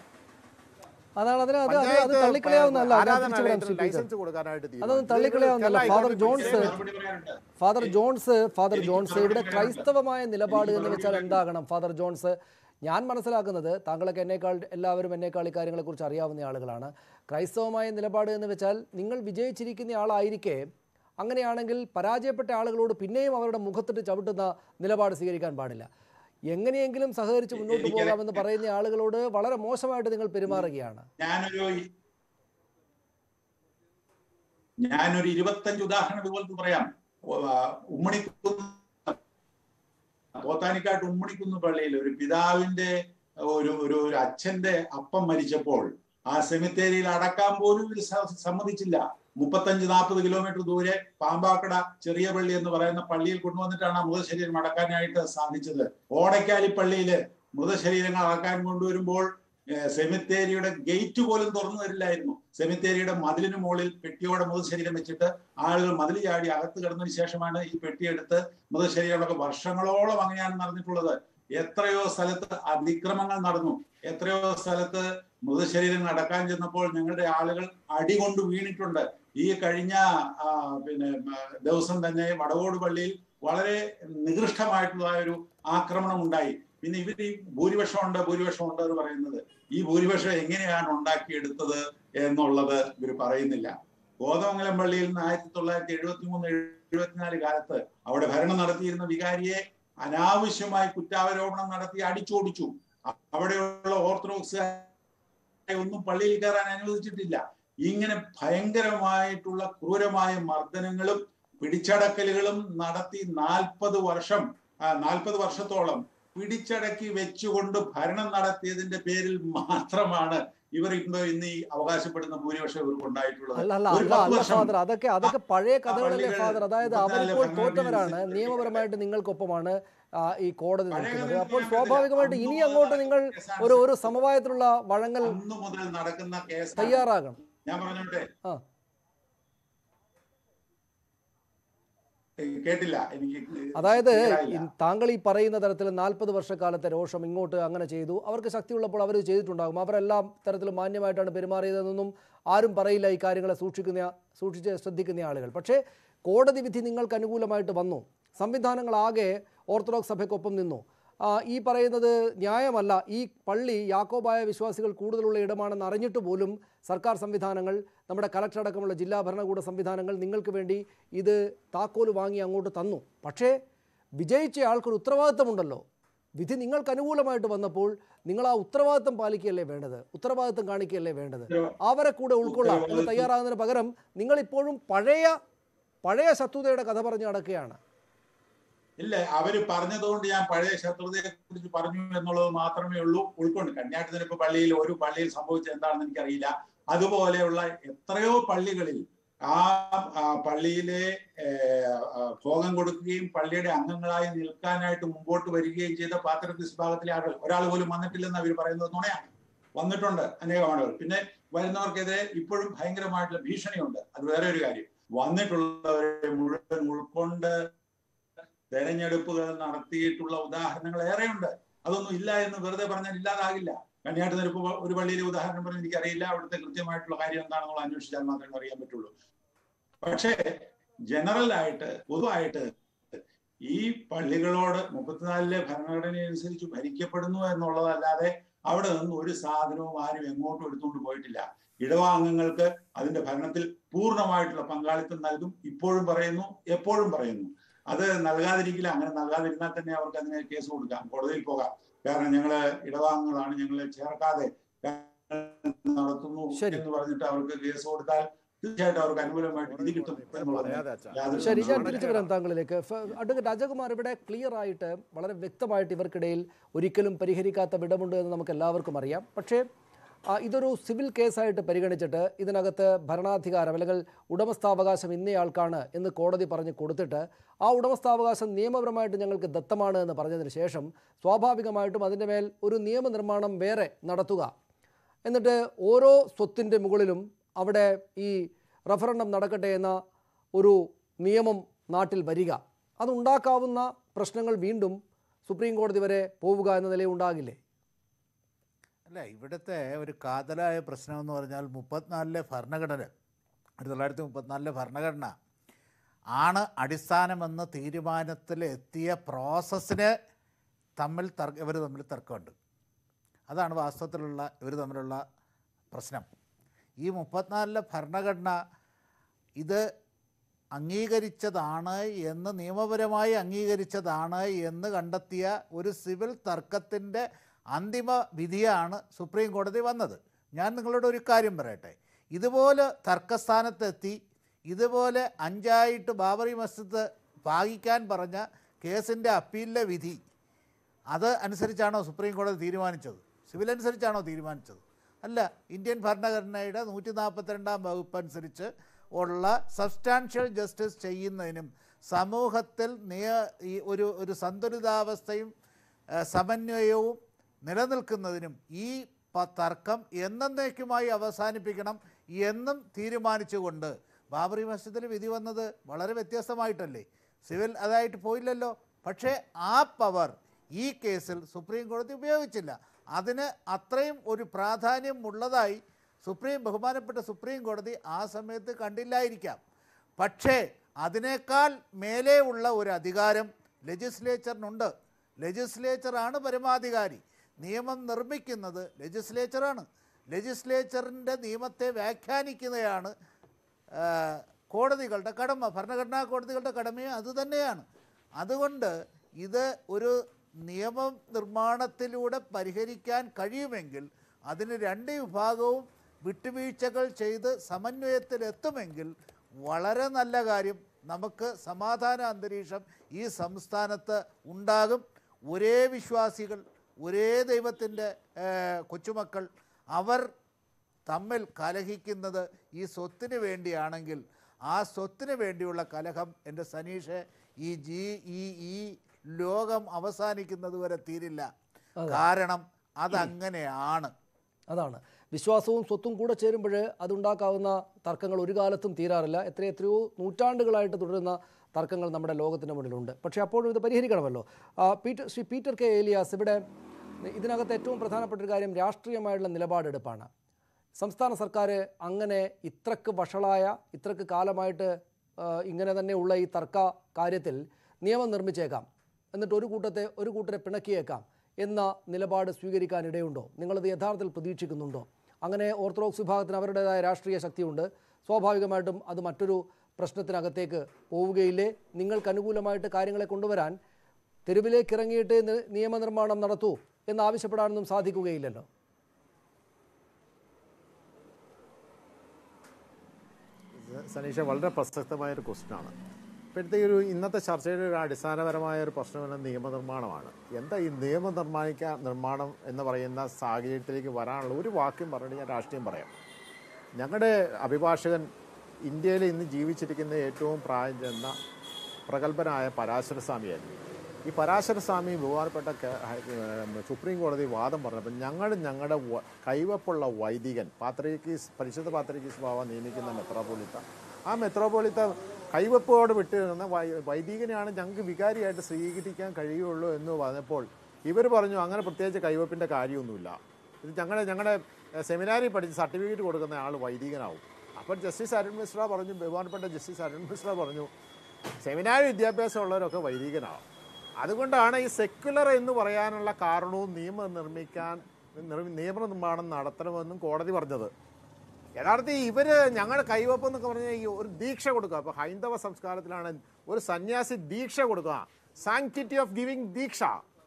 അതാണ് അതിന് അത് അത് അത് പഞ്ചായത്ത് തള്ളിക്കളയാവുന്നതല്ല ഞാൻ തിരിച്ചു വരാം ആരാധനാലയത്തിന് ശ്രീ പീറ്റർ. ലൈസൻസ് കൊടുക്കാനായിട്ട് അതൊന്നും തീരുമാനിച്ചു. തള്ളിക്കളയാവുന്നതല്ല കേരള ഫാദർ ഹൈക്കോടതി ജോൺസ് മറുപടി പറയാനുണ്ട് ഫാദർ ജോൺസ് ഫാദർ എനിക്ക് ജോൺസ് മറുപടി ഇവിടെ പറയാനുണ്ട്. ക്രൈസ്തവമായ നിലപാട് എന്ന് എനിക്ക് വെച്ചാൽ മറുപടി എന്താകണം ഫാദർ ജോൺസ് ഞാൻ മനസ്സിലാക്കുന്നത് താങ്കളൊക്കെ എന്നേക്കാൾ എല്ലാവരും എന്നേക്കാൾ ഈ കാര്യങ്ങളെക്കുറിച്ച് അറിയാവുന്ന ആളുകളാണ് ക്രൈസ്തവമായ നിലപാട് എന്ന് വെച്ചാൽ നിങ്ങൾ വിജയിച്ചിരിക്കുന്ന ആളായിരിക്കെ അങ്ങനെയാണെങ്കിൽ പരാജയപ്പെട്ട ആളുകളോട് പിന്നെയും അവരുടെ മുഖത്തിട്ട് ചവിട്ടുന്ന നിലപാട് സ്വീകരിക്കാൻ പാടില്ല എങ്ങനെയെങ്കിലും സഹകരിച്ച് മുന്നോട്ട് എനിക്ക് പോകാമെന്ന് പറയുന്ന ആളുകളോട് വളരെ മോശമായിട്ട് നിങ്ങൾ പെരുമാറുകയാണ് ഞാനൊരു ഞാനൊരു ഇരുപത്തഞ്ച് ഉദാഹരണം ഇതുപോലത്തെ പറയാം ഓ, ആ, ഉമ്മണിക്കുന്ന് പോത്താനിക്കാട്ട് ഉമ്മണിക്കുന്ന് പള്ളിയിൽ ഒരു പിതാവിന്റെ ഒരു ഒരു ഒരു അച്ഛന്റെ അപ്പം മരിച്ചപ്പോൾ ആ സെമിത്തേരിയിൽ അടക്കാൻ പോലും ഇവർ സ- സമ്മതിച്ചില്ല മുപ്പത്തഞ്ച് നാൽപ്പത് കിലോമീറ്റർ ദൂരെ പാമ്പാക്കട ചെറിയ പള്ളി എന്ന് പറയുന്ന പള്ളിയിൽ കൊണ്ടുവന്നിട്ടാണ് ആ മൃതശരീരം അടക്കാനായിട്ട് സാധിച്ചത് ഓടക്കാലി പള്ളിയില് മൃതശരീരങ്ങൾ അടക്കാൻ കൊണ്ടുവരുമ്പോൾ ഏഹ് സെമിത്തേരിയുടെ ഗേറ്റ് പോലും തുറന്നു തരില്ലായിരുന്നു സെമിത്തേരിയുടെ മതിലിന് മുകളിൽ പെട്ടിയോടെ മൃതശരീരം വെച്ചിട്ട് ആളുകൾ മതിൽ ചാടി അകത്ത് കിടന്നതിന് ശേഷമാണ് ഈ പെട്ടിയെടുത്ത് മൃതശരീരങ്ങളൊക്കെ വർഷങ്ങളോളം അങ്ങനെയാണ് നടന്നിട്ടുള്ളത് എത്രയോ സ്ഥലത്ത് അതിക്രമങ്ങൾ നടന്നു എത്രയോ സ്ഥലത്ത് മൃതശരീരങ്ങൾ അടക്കാൻ ചെന്നപ്പോൾ ഞങ്ങളുടെ ആളുകൾ അടികൊണ്ട് വീണിട്ടുണ്ട് ഈ കഴിഞ്ഞ ആ, പിന്നെ ആ, ദിവസം തന്നെ വടകോട് പള്ളിയിൽ വളരെ നികൃഷ്ടമായിട്ടുള്ള ഒരു ആക്രമണം ഉണ്ടായി പിന്നെ ഇവർ ഈ ഭൂരിപക്ഷം ഉണ്ട് ഭൂരിപക്ഷം ഉണ്ട് എന്ന് പറയുന്നത് ഈ ഭൂരിപക്ഷം എങ്ങനെയാണ് ഉണ്ടാക്കിയെടുത്തത് എന്നുള്ളത് ഇവർ പറയുന്നില്ല ഗോതമംഗലം പള്ളിയിൽ നിന്ന് ആയിരത്തി തൊള്ളായിരത്തി എഴുപത്തി മൂന്ന് എഴുപത്തിനാല് കാലത്ത് അവിടെ ഭരണം നടത്തിയിരുന്ന വികാരിയെ അനാവശ്യമായി കുറ്റാരോപണം നടത്തി അടിച്ചോടിച്ചു അ- അവിടെയുള്ള ഓർത്തഡോക്സ് ഒന്നും പള്ളിയിൽ കയറാൻ അനുവദിച്ചിട്ടില്ല ഇങ്ങനെ ഭയങ്കരമായിട്ടുള്ള ക്രൂരമായ മർദ്ദനങ്ങളും പിടിച്ചടക്കലുകളും നടത്തി നാൽപ്പത് വർഷം നാൽപ്പത് വർഷത്തോളം പിടിച്ചടക്കി വെച്ചുകൊണ്ട് ഭരണം നടത്തിയതിന്റെ പേരിൽ മാത്രമാണ് ഇവർ ഇന്ന് ഇന്ന് ഈ അവകാശപ്പെടുന്ന ഭൂരിപക്ഷം ഇവർക്ക് ഉണ്ടായിട്ടുള്ളത് അല്ല അല്ല ഒരു അല്ല പത്ത് അല്ല വർഷം ഫാദർ അതൊക്കെ അതൊക്കെ പഴയ കഥകളല്ലേ പള്ളികൾ ഫാദർ അതായത് ഇരുപത്തിനാല് അവരിപ്പോൾ ഭരണഘടന തോറ്റവരാണ് അനുസരിച്ച് നിയമപരമായിട്ട് നിങ്ങൾക്കൊപ്പമാണ് ആ, ഈ കോടതി പഴയ നിൽക്കുന്നത് കഥകൾ അപ്പോൾ ഞാൻ സ്വാഭാവികമായിട്ട് കണ്ടില്ല. ഇനി അന്ന് അങ്ങോട്ട് നിങ്ങൾ കേസാണ് ഒരു ഒരു സമവായത്തിലുള്ള വഴങ്ങൽ അന്നു മുതൽ നടക്കുന്ന കേസ് തയ്യാറാകണം ഞാൻ പറഞ്ഞോട്ടെ ആ. ഏയ് കേട്ടില്ല എനിക്ക് അതായത് clear ആയില്ല. ഇ- താങ്കൾ ഈ പറയുന്ന തരത്തിൽ നാൽപ്പത് വർഷക്കാലത്തെ രോഷം ഇങ്ങോട്ട് അങ്ങനെ ചെയ്തു അവർക്ക് ശക്തിയുള്ളപ്പോൾ അവർ ചെയ്തിട്ടുണ്ടാകും അവരെല്ലാം തരത്തിലും മാന്യമായിട്ടാണ് പെരുമാറിയതെന്നൊന്നും ആരും പറയില്ല ഈ കാര്യങ്ങളെ സൂക്ഷിക്കുന്ന സൂക്ഷിച്ച് ശ്രദ്ധിക്കുന്ന ആളുകൾ പക്ഷേ കോടതി വിധി നിങ്ങൾക്ക് അനുകൂലമായിട്ട് വന്നു സംവിധാനങ്ങളാകെ ഓർത്തഡോക്സ് സഭയ്ക്കൊപ്പം നിന്നു ആ, ഈ പറയുന്നത് ന്യായമല്ല ഈ പള്ളി യാക്കോബായ വിശ്വാസികൾ കൂടുതലുള്ള ഇടമാണെന്ന് അറിഞ്ഞിട്ട് പോലും സർക്കാർ സംവിധാനങ്ങൾ നമ്മുടെ കലക്ടർ അടക്കമുള്ള ജില്ലാ ഭരണകൂട സംവിധാനങ്ങൾ നിങ്ങൾക്ക് വേണ്ടി ഇത് താക്കോൽ വാങ്ങി അങ്ങോട്ട് തന്നു പക്ഷേ വിജയിച്ച ആൾക്കൊരു ഉത്തരവാദിത്തമുണ്ടല്ലോ വിധി നിങ്ങൾക്ക് അനുകൂലമായിട്ട് വന്നപ്പോൾ നിങ്ങൾ ആ ഉത്തരവാദിത്തം പാലിക്കുകയല്ലേ വേണ്ടത് ഉത്തരവാദിത്തം കാണിക്കുകയല്ലേ വേണ്ടത് അവരെ കൂടെ ഉൾക്കൊള്ളാം എന്ന് തയ്യാറാകുന്നതിന് പകരം നിങ്ങൾ ഇപ്പോഴും പഴയ പഴയ ശത്രുതയുടെ കഥ പറഞ്ഞു നടക്കുകയാണ് ഇല്ല അവര് പറഞ്ഞതുകൊണ്ട് ഞാൻ പഴയ ശത്രുതയെ കുറിച്ച് പറഞ്ഞു എന്നുള്ളത് മാത്രമേ ഉള്ളൂ ഉൾക്കൊണ്ട് കന്യാട്ടിനിപ്പ് പള്ളിയിൽ ഒരു പള്ളിയിൽ സംഭവിച്ചത് എന്താണെന്ന് എനിക്കറിയില്ല അതുപോലെയുള്ള എത്രയോ പള്ളികളിൽ ആ ആ പള്ളിയിലെ ഏഹ്, ആ, ഭോഗം കൊടുക്കുകയും പള്ളിയുടെ അംഗങ്ങളായി നിൽക്കാനായിട്ട് മുമ്പോട്ട് വരികയും ചെയ്ത പാത്രത്തിസ് വിഭാഗത്തിലെ ആളുകൾ ഒരാൾ പോലും വന്നിട്ടില്ലെന്ന് അവർ പറയുന്നത് നുണയാണ് വന്നിട്ടുണ്ട് അനേകം ആളുകൾ പിന്നെ വരുന്നവർക്കെതിരെ ഇപ്പോഴും ഭയങ്കരമായിട്ടുള്ള ഭീഷണിയുണ്ട് അത് വേറെ ഒരു കാര്യം വന്നിട്ടുള്ളവരെ മുഴുവൻ ഉൾക്കൊണ്ട് തെരഞ്ഞെടുപ്പുകൾ നടത്തിയിട്ടുള്ള ഉദാഹരണങ്ങൾ ഏറെയുണ്ട് അതൊന്നും ഇല്ല എന്ന് വെറുതെ പറഞ്ഞാൽ ഇല്ലാതാകില്ല കണ്ണിയാട്ട് നിരപ്പ് ഒരു പള്ളിയിലെ ഉദാഹരണം പറഞ്ഞ് എനിക്കറിയില്ല അവിടുത്തെ കൃത്യമായിട്ടുള്ള കാര്യം എന്താണെന്നുള്ള അന്വേഷിച്ചാൽ മാത്രമേ അറിയാൻ പറ്റുള്ളൂ പക്ഷേ ജനറൽ ആയിട്ട് പൊതുവായിട്ട് ഈ പള്ളികളോട് മുപ്പത്തിനാലിലെ ഭരണഘടന അനുസരിച്ച് ഭരിക്കപ്പെടുന്നു എന്നുള്ളതല്ലാതെ അവിടെ നിന്ന് ഒരു സാധനവും ആരും എങ്ങോട്ടും എടുത്തുകൊണ്ട് പോയിട്ടില്ല ഇടവാംഗങ്ങൾക്ക് അതിന്റെ ഭരണത്തിൽ പൂർണ്ണമായിട്ടുള്ള പങ്കാളിത്തം നൽകും ഇപ്പോഴും പറയുന്നു എപ്പോഴും പറയുന്നു അത് നൽകാതിരിക്കില്ല അങ്ങനെ നൽകാതിരുന്നാൽ തന്നെ അവർക്ക് അതിന് കേസ് കൊടുക്കാം കോടതിയിൽ പോകാം കാരണം ഞങ്ങള് ഇടവാംഗങ്ങളാണ് ഞങ്ങളെ ചേർക്കാതെ നടത്തുന്നു ശരി. എന്ന് പറഞ്ഞിട്ട് അവർക്ക് കേസ് കൊടുത്താൽ തീർച്ചയായിട്ടും അവർക്ക് അനുകൂലമായിട്ട് വിധി കിട്ടും എന്നുള്ളത് പറയാതെ അച്ഛാ യാതൊരു ശരി ഞാൻ സംശയവുമില്ല. തിരിച്ചു വരാം താങ്കളിലേക്ക് ഫ- അഡ്വക്കേറ്റ് രാജകുമാർ ഇവിടെ ക്ലിയർ ആയിട്ട് വളരെ വ്യക്തമായിട്ട് ഇവർക്കിടയിൽ ഒരിക്കലും പരിഹരിക്കാത്ത വിടമുണ്ട് എന്ന് നമുക്ക് എല്ലാവർക്കും അറിയാം പക്ഷേ ആ, ഇതൊരു സിവിൽ കേസായിട്ട് പരിഗണിച്ചിട്ട് ഇതിനകത്ത് ഭരണാധികാരം അല്ലെങ്കിൽ ഉടമസ്ഥാവകാശം ഇന്നയാൾക്കാണ് എന്ന് കോടതി പറഞ്ഞ് കൊടുത്തിട്ട് ആ ഉടമസ്ഥാവകാശം നിയമപരമായിട്ട് ഞങ്ങൾക്ക് ദത്തമാണ് എന്ന് പറഞ്ഞതിന് ശേഷം സ്വാഭാവികമായിട്ടും അതിൻ്റെ മേൽ ഒരു നിയമനിർമ്മാണം വേറെ നടത്തുക എന്നിട്ട് ഓരോ സ്വത്തിൻ്റെ മുകളിലും അവിടെ ഈ റഫറൻഡം നടക്കട്ടെ എന്ന ഒരു നിയമം നാട്ടിൽ വരിക അതുണ്ടാക്കാവുന്ന പ്രശ്നങ്ങൾ വീണ്ടും സുപ്രീം കോടതി വരെ പോവുക എന്ന നിലയിൽ ഉണ്ടാകില്ലേ അല്ല ഇവിടുത്തെ ഒരു കാതലായ പ്രശ്നം എന്ന് പറഞ്ഞാൽ മുപ്പത്തിനാലിലെ ഭരണഘടന ആയിരത്തി തൊള്ളായിരത്തി മുപ്പത്തിനാലിലെ ഭരണഘടന ആണ് അടിസ്ഥാനമെന്ന തീരുമാനത്തിൽ എത്തിയ പ്രോസസ്സിന് തമ്മിൽ തർക്ക ഇവർ തമ്മിൽ തർക്കമുണ്ട് അതാണ് വാസ്തവത്തിലുള്ള ഇവർ തമ്മിലുള്ള പ്രശ്നം ഈ മുപ്പത്തിനാലിലെ ഭരണഘടന ഇത് അംഗീകരിച്ചതാണ് എന്ന് നിയമപരമായി അംഗീകരിച്ചതാണ് എന്ന് കണ്ടെത്തിയ ഒരു സിവിൽ തർക്കത്തിൻ്റെ അന്തിമ വിധിയാണ് സുപ്രീം കോടതി വന്നത് ഞാൻ നിങ്ങളോട് ഒരു കാര്യം പറയട്ടെ ഇതുപോലെ തർക്കസ്ഥാനത്തെത്തി ഇതുപോലെ അഞ്ചായിട്ട് ബാബറി മസ്ജിദ് ഭാഗിക്കാൻ പറഞ്ഞ കേസിൻ്റെ അപ്പീലിലെ വിധി അത് അനുസരിച്ചാണോ സുപ്രീം കോടതി തീരുമാനിച്ചത് സിവിൽ അനുസരിച്ചാണോ തീരുമാനിച്ചത് അല്ല ഇന്ത്യൻ ഭരണഘടനയുടെ നൂറ്റി നാൽപ്പത്തിരണ്ടാം വകുപ്പ് അനുസരിച്ച് ഉള്ള സബ്സ്റ്റാൻഷ്യൽ ജസ്റ്റിസ് ചെയ്യുന്നതിനും സമൂഹത്തിൽ നിയ ഈ ഒരു ഒരു സന്തുലിതാവസ്ഥയും ഏഹ്, സമന്വയവും നിലനിൽക്കുന്നതിനും ഈ പ- തർക്കം എന്നേക്കുമായി അവസാനിപ്പിക്കണം എന്നും തീരുമാനിച്ചുകൊണ്ട് ബാബറി മസ്ജിദിൽ വിധി വന്നത് വളരെ വ്യത്യസ്തമായിട്ടല്ലേ സിവിൽ അതായിട്ട് പോയില്ലല്ലോ പക്ഷേ ആ പവർ ഈ കേസിൽ സുപ്രീം കോടതി ഉപയോഗിച്ചില്ല അതിന് അത്രയും ഒരു പ്രാധാന്യം ഉള്ളതായി സുപ്രീം ബഹുമാനപ്പെട്ട സുപ്രീം കോടതി ആ സമയത്ത് കണ്ടില്ലായിരിക്കാം പക്ഷേ അതിനേക്കാൾ മേലെ ഉള്ള ഒരു അധികാരം ലെജിസ്ലേച്ചറിനുണ്ട് ലെജിസ്ലേച്ചറാണ് പരമാധികാരി നിയമം നിർമ്മിക്കുന്നത് ലെജിസ്ലേച്ചറാണ് ലെജിസ്ലേച്ചറിൻ്റെ നിയമത്തെ വ്യാഖ്യാനിക്കുന്നതാണ് ആ, കോടതികളുടെ കടമ ഭരണഘടനാ കോടതികളുടെ കടമയും അതുതന്നെയാണ് അതുകൊണ്ട് ഇത് ഒരു നിയമം നിർമ്മാണത്തിലൂടെ പരിഹരിക്കാൻ കഴിയുമെങ്കിൽ അതിന് രണ്ട് വിഭാഗവും വിട്ടുവീഴ്ചകൾ ചെയ്ത് സമന്വയത്തിലെത്തുമെങ്കിൽ വളരെ നല്ല കാര്യം നമുക്ക് സമാധാന അന്തരീക്ഷം ഈ സംസ്ഥാനത്ത് ഉണ്ടാകും ഒരേ വിശ്വാസികൾ ഒരേ ദൈവത്തിൻ്റെ കൊച്ചുമക്കൾ അവർ തമ്മിൽ കലഹിക്കുന്നത് ഈ സ്വത്തിന് വേണ്ടിയാണെങ്കിൽ ആ സ്വത്തിന് വേണ്ടിയുള്ള കലഹം എൻ്റെ സനീഷ് ഈ ജീ ഈ ഈ ലോകം അവസാനിക്കുന്നത് വരെ തീരില്ല കാരണം അതങ്ങനെയാണ് അതാണ് വിശ്വാസവും സ്വത്തും കൂടെ ചേരുമ്പോൾ അതുണ്ടാക്കാവുന്ന തർക്കങ്ങൾ ഒരു കാലത്തും തീരാറില്ല എത്ര എത്രയോ നൂറ്റാണ്ടുകളായിട്ട് തുടരുന്ന തർക്കങ്ങൾ നമ്മുടെ ലോകത്തിൻ്റെ മുന്നിലുണ്ട് പക്ഷേ അപ്പോഴും ഇത് പരിഹരിക്കണമല്ലോ ആ, Peter Shri Peter K Elias ഇവിടെ ഇതിനകത്ത് ഏറ്റവും പ്രധാനപ്പെട്ട ഒരു കാര്യം രാഷ്ട്രീയമായുള്ള നിലപാടെടുപ്പാണ് സംസ്ഥാന സർക്കാർ അങ്ങനെ ഇത്രക്ക് വഷളായ ഇത്രക്ക് കാലമായിട്ട് ആ, ഇങ്ങനെ തന്നെയുള്ള ഈ തർക്ക കാര്യത്തിൽ നിയമം നിർമ്മിച്ചേക്കാം എന്നിട്ട് ഒരു കൂട്ടത്തെ ഒരു കൂട്ടരെ പിണക്കിയേക്കാം എന്ന നിലപാട് സ്വീകരിക്കാൻ ഇടയുണ്ടോ നിങ്ങളത് യഥാർത്ഥത്തിൽ പ്രതീക്ഷിക്കുന്നുണ്ടോ അങ്ങനെ ഓർത്തഡോക്സ് വിഭാഗത്തിന് അവരുടേതായ രാഷ്ട്രീയ ശക്തിയുണ്ട് സ്വാഭാവികമായിട്ടും അത് മറ്റൊരു പ്രശ്നത്തിനകത്തേക്ക് പോവുകയില്ലേ നിങ്ങൾക്ക് അനുകൂലമായിട്ട് കാര്യങ്ങളെ കൊണ്ടുവരാൻ തെരുവിലേക്ക് ഇറങ്ങിയിട്ട് നി- നിയമനിർമ്മാണം നടത്തൂ എന്നാവശ്യപ്പെടാനൊന്നും സാധിക്കുകയില്ലല്ലോ സനീഷ വളരെ പ്രസക്തമായ ഒരു ക്വസ്റ്റ്യനാണ് ഇപ്പോഴത്തെ ഒരു ഇന്നത്തെ ചർച്ചയുടെ ഒരു അടിസ്ഥാനപരമായ ഒരു പ്രശ്നം എന്ന നിയമനിർമ്മാണമാണ് എന്താ ഈ നിയമം നിർമ്മാണിക്കാൻ നിർമ്മാണം എന്ന് പറയുന്ന സാഹചര്യത്തിലേക്ക് വരാനുള്ള ഒരു വാക്യം പറഞ്ഞിട്ട് ഞാൻ രാഷ്ട്രീയം പറയാം ഞങ്ങളുടെ അഭിഭാഷകൻ ഇന്ത്യയിൽ ഇന്ന് ജീവിച്ചിരിക്കുന്ന ഏറ്റവും പ്രായം ചെന്ന പ്രഗത്ഭനായ പരാശര സ്വാമിയായിരുന്നു ഈ പരാശര സ്വാമി ബഹുമാനപ്പെട്ട കേ- ഹൈ- ഏഹ് സുപ്രീം കോടതി വാദം പറഞ്ഞപ്പോൾ ഞങ്ങൾ ഞങ്ങളുടെ വ- കൈവപ്പുള്ള വൈദികൻ പാത്രികീസ് പരിശുദ്ധ പാത്രികീസ് ബാവ നിയമിക്കുന്ന മെത്രോപൊളിത്ത ആ മെത്രോപൊളിത്ത കൈവപ്പോട് വിട്ട് നിന്ന വൈ- വൈദികനെയാണ് ഞങ്ങൾക്ക് വികാരിയായിട്ട് സ്വീകരിക്കാൻ കഴിയുള്ളൂ എന്ന് പറഞ്ഞപ്പോൾ ഇവർ പറഞ്ഞു അങ്ങനെ പ്രത്യേകിച്ച് കൈവപ്പിൻ്റെ കാര്യമൊന്നുമില്ല ഇത് ഞങ്ങളുടെ ഞങ്ങളുടെ സെമിനാരിൽ പഠിച്ച് സർട്ടിഫിക്കറ്റ് കൊടുക്കുന്ന ആൾ വൈദികനാവും അപ്പോൾ ജസ്റ്റിസ് അരുൺ മിശ്ര പറഞ്ഞു ബഹുമാനപ്പെട്ട ജസ്റ്റിസ് അരുൺ മിശ്ര പറഞ്ഞു സെമിനാരി വിദ്യാഭ്യാസം ഉള്ളവരൊക്കെ വൈദികനാവും അതുകൊണ്ടാണ് ഈ സെക്യുലർ എന്ന് പറയാനുള്ള കാരണവും നിയമം നിർമ്മിക്കാൻ നിർ- നിയമനിർമ്മാണം നടത്തണമെന്നും കോടതി പറഞ്ഞത് യഥാർത്ഥത്തിൽ ഇവര് ഞങ്ങളുടെ കൈവപ്പ് എന്നൊക്കെ പറഞ്ഞാൽ ഈ ഒരു ദീക്ഷ കൊടുക്കുക അപ്പോൾ ഹൈന്ദവ സംസ്കാരത്തിലാണ് ഒരു സന്യാസി ദീക്ഷ കൊടുക്കുക സാങ്ക്ടിറ്റി ഓഫ് ഗിവിങ് ദീക്ഷ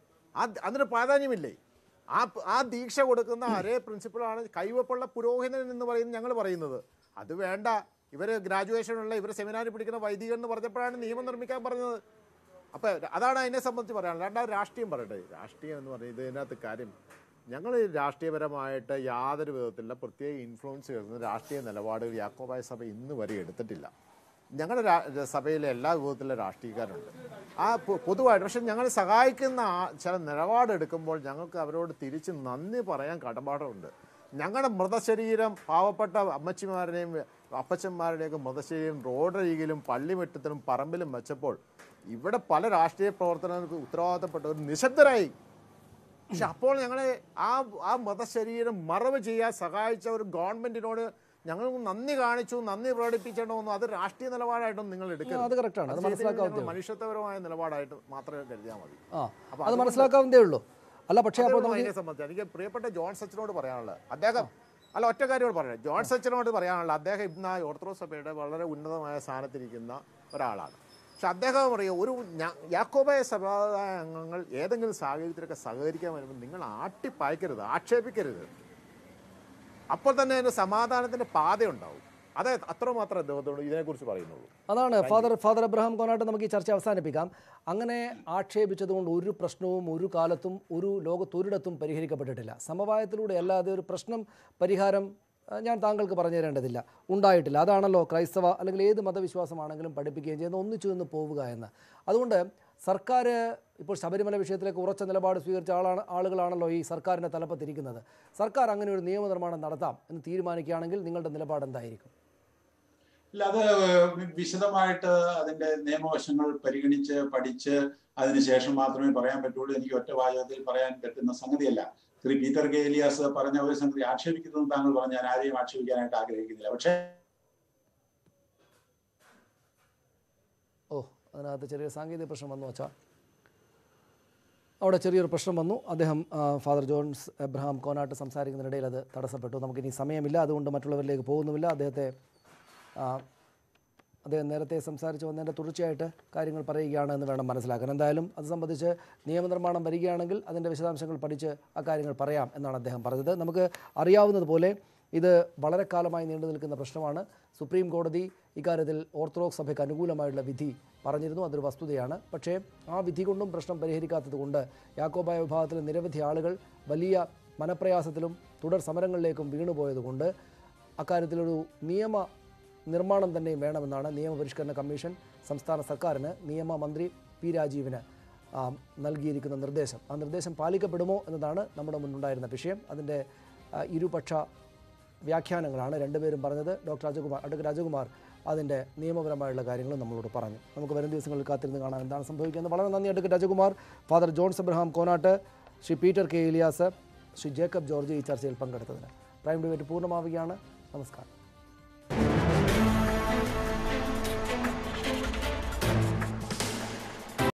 ആ അതിന് പ്രാധാന്യമില്ലേ ആ ആ ദീക്ഷ കൊടുക്കുന്ന അതേ പ്രിൻസിപ്പിളാണ് കൈവപ്പുള്ള പുരോഹിതൻ എന്ന് പറയുന്നത് ഞങ്ങൾ പറയുന്നത് അത് വേണ്ട ഇവർ ഗ്രാജുവേഷനുള്ള ഇവർ സെമിനാറിൽ പിടിക്കുന്ന വൈദികൻ എന്ന് പറഞ്ഞപ്പോഴാണ് നിയമം നിർമ്മിക്കാൻ പറഞ്ഞത് അപ്പോൾ അതാണ് അതിനെ സംബന്ധിച്ച് പറയാനുള്ളത് രണ്ടാമത് രാഷ്ട്രീയം പറയട്ടെ രാഷ്ട്രീയം എന്ന് പറയുന്നത് ഇതിനകത്ത് കാര്യം ഞങ്ങൾ രാഷ്ട്രീയപരമായിട്ട് യാതൊരു വിധത്തിലുള്ള പ്രത്യേക ഇൻഫ്ലുവൻസ് ചെയ്യുന്ന രാഷ്ട്രീയ നിലപാടുകൾ യാക്കോബായ സഭ ഇന്ന് വരെ എടുത്തിട്ടില്ല ഞങ്ങളുടെ രാ- സഭയിലെ എല്ലാ വിധത്തിലുള്ള രാഷ്ട്രീയക്കാരുണ്ട് ആ പൊ- പൊതുവായിട്ട് പക്ഷെ ഞങ്ങൾ സഹായിക്കുന്ന ആ ചില നിലപാടെടുക്കുമ്പോൾ ഞങ്ങൾക്ക് അവരോട് തിരിച്ച് നന്ദി പറയാൻ കടപ്പാടുണ്ട് ഞങ്ങളുടെ മൃതശരീരം പാവപ്പെട്ട അമ്മച്ചിമാരുടെയും അപ്പച്ചന്മാരുടെയൊക്കെ മൃതശരീരം റോഡരികിലും പള്ളിമുറ്റത്തിലും പറമ്പിലും വെച്ചപ്പോൾ ഇവിടെ പല രാഷ്ട്രീയ പ്രവർത്തനങ്ങൾക്ക് ഉത്തരവാദിത്തപ്പെട്ടവർ നിശബ്ദരായി പക്ഷെ അപ്പോൾ ഞങ്ങൾ ആ ആ മതശരീരം മറവ് ചെയ്യാൻ സഹായിച്ച ഒരു ഗവൺമെന്റിനോട് ഞങ്ങൾ നന്ദി കാണിച്ചു നന്ദി പ്രകടിപ്പിച്ചിട്ടുണ്ടോ അത് രാഷ്ട്രീയ നിലപാടായിട്ടൊന്നും നിങ്ങൾ എടുക്കരുത് അത് correct ആണ്. അത് അത് ചെയ്തില്ലെങ്കിൽ മനസ്സിലാക്കാവുന്നതേ ഞങ്ങൾ മനുഷ്യത്വപരമായ നിലപാടായിട്ട് മാത്രമേ കരുതിയാൽ മതി ആ അപ്പൊ അത് അതുകൊണ്ട് മനസ്സിലാക്കാവുന്നതേ ഉള്ളൂ അല്ല പക്ഷേ അപ്പോൾ അതൊന്നും നമുക്ക് അതിനെ സംബന്ധിച്ച് എനിക്ക് പ്രിയപ്പെട്ട ജോൺ സച്ചിനോട് പറയാനുള്ളത് അദ്ദേഹം അല്ല ഒറ്റ കാര്യമോട് പറയാം ജോൺ സച്ചിനോട് പറയാനുള്ളത് അദ്ദേഹം ഇന്ന് ആ ഓർത്തഡോക്സ് സഭയുടെ വളരെ ഉന്നതമായ സ്ഥാനത്തിരിക്കുന്ന ഒരാളാണ് പക്ഷെ അദ്ദേഹം പറയും ഒരു ഞ- യാക്കോബായ സഭാ അംഗങ്ങൾ ഏതെങ്കിലും സാഹചര്യത്തിലൊക്കെ സഹകരിക്കാൻ വരുമ്പോൾ നിങ്ങൾ ആട്ടിപ്പായ്ക്കരുത് ആക്ഷേപിക്കരുത് അപ്പോൾ തന്നെ അതിന് സമാധാനത്തിന്റെ പാതയുണ്ടാവും അതെ അത്രമാത്രം അദ്ദേഹത്തോട് ഇതിനെക്കുറിച്ച് പറയുന്നുള്ളൂ അതാണ് ഫാദർ ഫാദർ അബ്രഹാം കോനാട്ട് നമുക്ക് ഈ ചർച്ച അവസാനിപ്പിക്കാം അങ്ങനെ ആക്ഷേപിച്ചതുകൊണ്ട് ഒരു പ്രശ്നവും ഒരു കാലത്തും ഒരു ലോകത്തൊരിടത്തും പരിഹരിക്കപ്പെട്ടിട്ടില്ല സമവായത്തിലൂടെ അല്ലാതെ ഒരു പ്രശ്നം പരിഹാരം ആ, ഞാൻ താങ്കൾക്ക് പറഞ്ഞു തരേണ്ടതില്ല ഉണ്ടായിട്ടില്ല അതാണല്ലോ ക്രൈസ്തവ അല്ലെങ്കിൽ ഏത് മതവിശ്വാസമാണെങ്കിലും പഠിപ്പിക്കുകയും ചെയ്യുന്ന ഒന്നിച്ചു നിന്ന് പോവുക എന്ന് അതുകൊണ്ട് സർക്കാർ ഇപ്പോൾ ശബരിമല വിഷയത്തിലേക്ക് ഉറച്ച നിലപാട് സ്വീകരിച്ച ആളാണ് ആളുകളാണല്ലോ ഈ സർക്കാരിൻ്റെ തലപ്പത്തിരിക്കുന്നത് സർക്കാർ അങ്ങനെ ഒരു നിയമനിർമ്മാണം നടത്താം എന്ന് തീരുമാനിക്കുകയാണെങ്കിൽ നിങ്ങളുടെ നിലപാട് എന്തായിരിക്കും ഇല്ല അത് വിശദമായിട്ട് അതിന്റെ നിയമവശങ്ങൾ പരിഗണിച്ച് പഠിച്ച് അതിനുശേഷം മാത്രമേ പറയാൻ പറ്റുള്ളൂ എനിക്ക് ഒറ്റ വാചകത്തിൽ പറയാൻ പറ്റുന്ന സംഗതിയല്ല ശ്രീ പീറ്റർ കെ എലിയാസ് പറഞ്ഞ ഒരു സംഗതി ആക്ഷേപിക്കുന്നതും താങ്കൾ പറഞ്ഞ ഞാൻ ആരെയും ആക്ഷേപിക്കാനായിട്ട് ആഗ്രഹിക്കുന്നില്ല പക്ഷേ ഓ അതിനകത്ത് ചെറിയ സാങ്കേതിക പ്രശ്നം വന്നു വച്ചാൽ അവിടെ ചെറിയൊരു പ്രശ്നം വന്നു അദ്ദേഹം ആ, ഫാദർ ജോൺസ് എബ്രഹാം കോനാട്ട് സംസാരിക്കുന്നതിനിടയിൽ അത് തടസ്സപ്പെട്ടു നമുക്കിനി സമയമില്ല അതുകൊണ്ട് മറ്റുള്ളവരിലേക്ക് പോകുന്നുമില്ല അദ്ദേഹത്തെ ആ, അദ്ദേഹം നേരത്തെ സംസാരിച്ച് വന്നതിൻ്റെ തുടർച്ചയായിട്ട് കാര്യങ്ങൾ പറയുകയാണ് എന്ന് വേണം മനസ്സിലാക്കാൻ എന്തായാലും അത് സംബന്ധിച്ച് നിയമനിർമ്മാണം വരികയാണെങ്കിൽ അതിൻ്റെ വിശദാംശങ്ങൾ പഠിച്ച് ആ കാര്യങ്ങൾ പറയാം എന്നാണ് അദ്ദേഹം പറഞ്ഞത് നമുക്ക് അറിയാവുന്നതുപോലെ ഇത് വളരെ കാലമായി നീണ്ടു നിൽക്കുന്ന പ്രശ്നമാണ് സുപ്രീം കോടതി ഇക്കാര്യത്തിൽ ഓർത്തഡോക്സ് സഭയ്ക്ക് അനുകൂലമായുള്ള വിധി പറഞ്ഞിരുന്നു അതൊരു വസ്തുതയാണ് പക്ഷേ ആ വിധി കൊണ്ടും പ്രശ്നം പരിഹരിക്കാത്തത് കൊണ്ട് യാക്കോബായ വിഭാഗത്തിലെ നിരവധി ആളുകൾ വലിയ മനപ്രയാസത്തിലും തുടർ സമരങ്ങളിലേക്കും വീണുപോയതുകൊണ്ട് അക്കാര്യത്തിലൊരു നിയമ നിർമ്മാണം തന്നെ വേണമെന്നാണ് നിയമപരിഷ്കരണ കമ്മീഷൻ സംസ്ഥാന സർക്കാരിന് നിയമമന്ത്രി പി രാജീവിന് ആ, നൽകിയിരിക്കുന്ന നിർദ്ദേശം ആ നിർദ്ദേശം പാലിക്കപ്പെടുമോ എന്നതാണ് നമ്മുടെ മുന്നുണ്ടായിരുന്ന വിഷയം അതിൻ്റെ ആ, ഇരുപക്ഷ വ്യാഖ്യാനങ്ങളാണ് രണ്ടുപേരും പറഞ്ഞത് ഡോക്ടർ രാജകുമാർ അഡ്വക്കേറ്റ് രാജകുമാർ അതിൻ്റെ നിയമപരമായുള്ള കാര്യങ്ങളും നമ്മളോട് പറഞ്ഞു നമുക്ക് വരും ദിവസങ്ങളിൽ കാത്തിരുന്ന് കാണാം എന്താണ് സംഭവിക്കുന്നത് വളരെ നന്ദി advocate Rajakumar father Johns Abraham Konat Shri Peter K Elias Shri Jacob George ഈ ചർച്ചയിൽ പങ്കെടുത്തതിന് പ്രൈം ഡിബേറ്റ് പൂർണ്ണമാവുകയാണ് നമസ്കാരം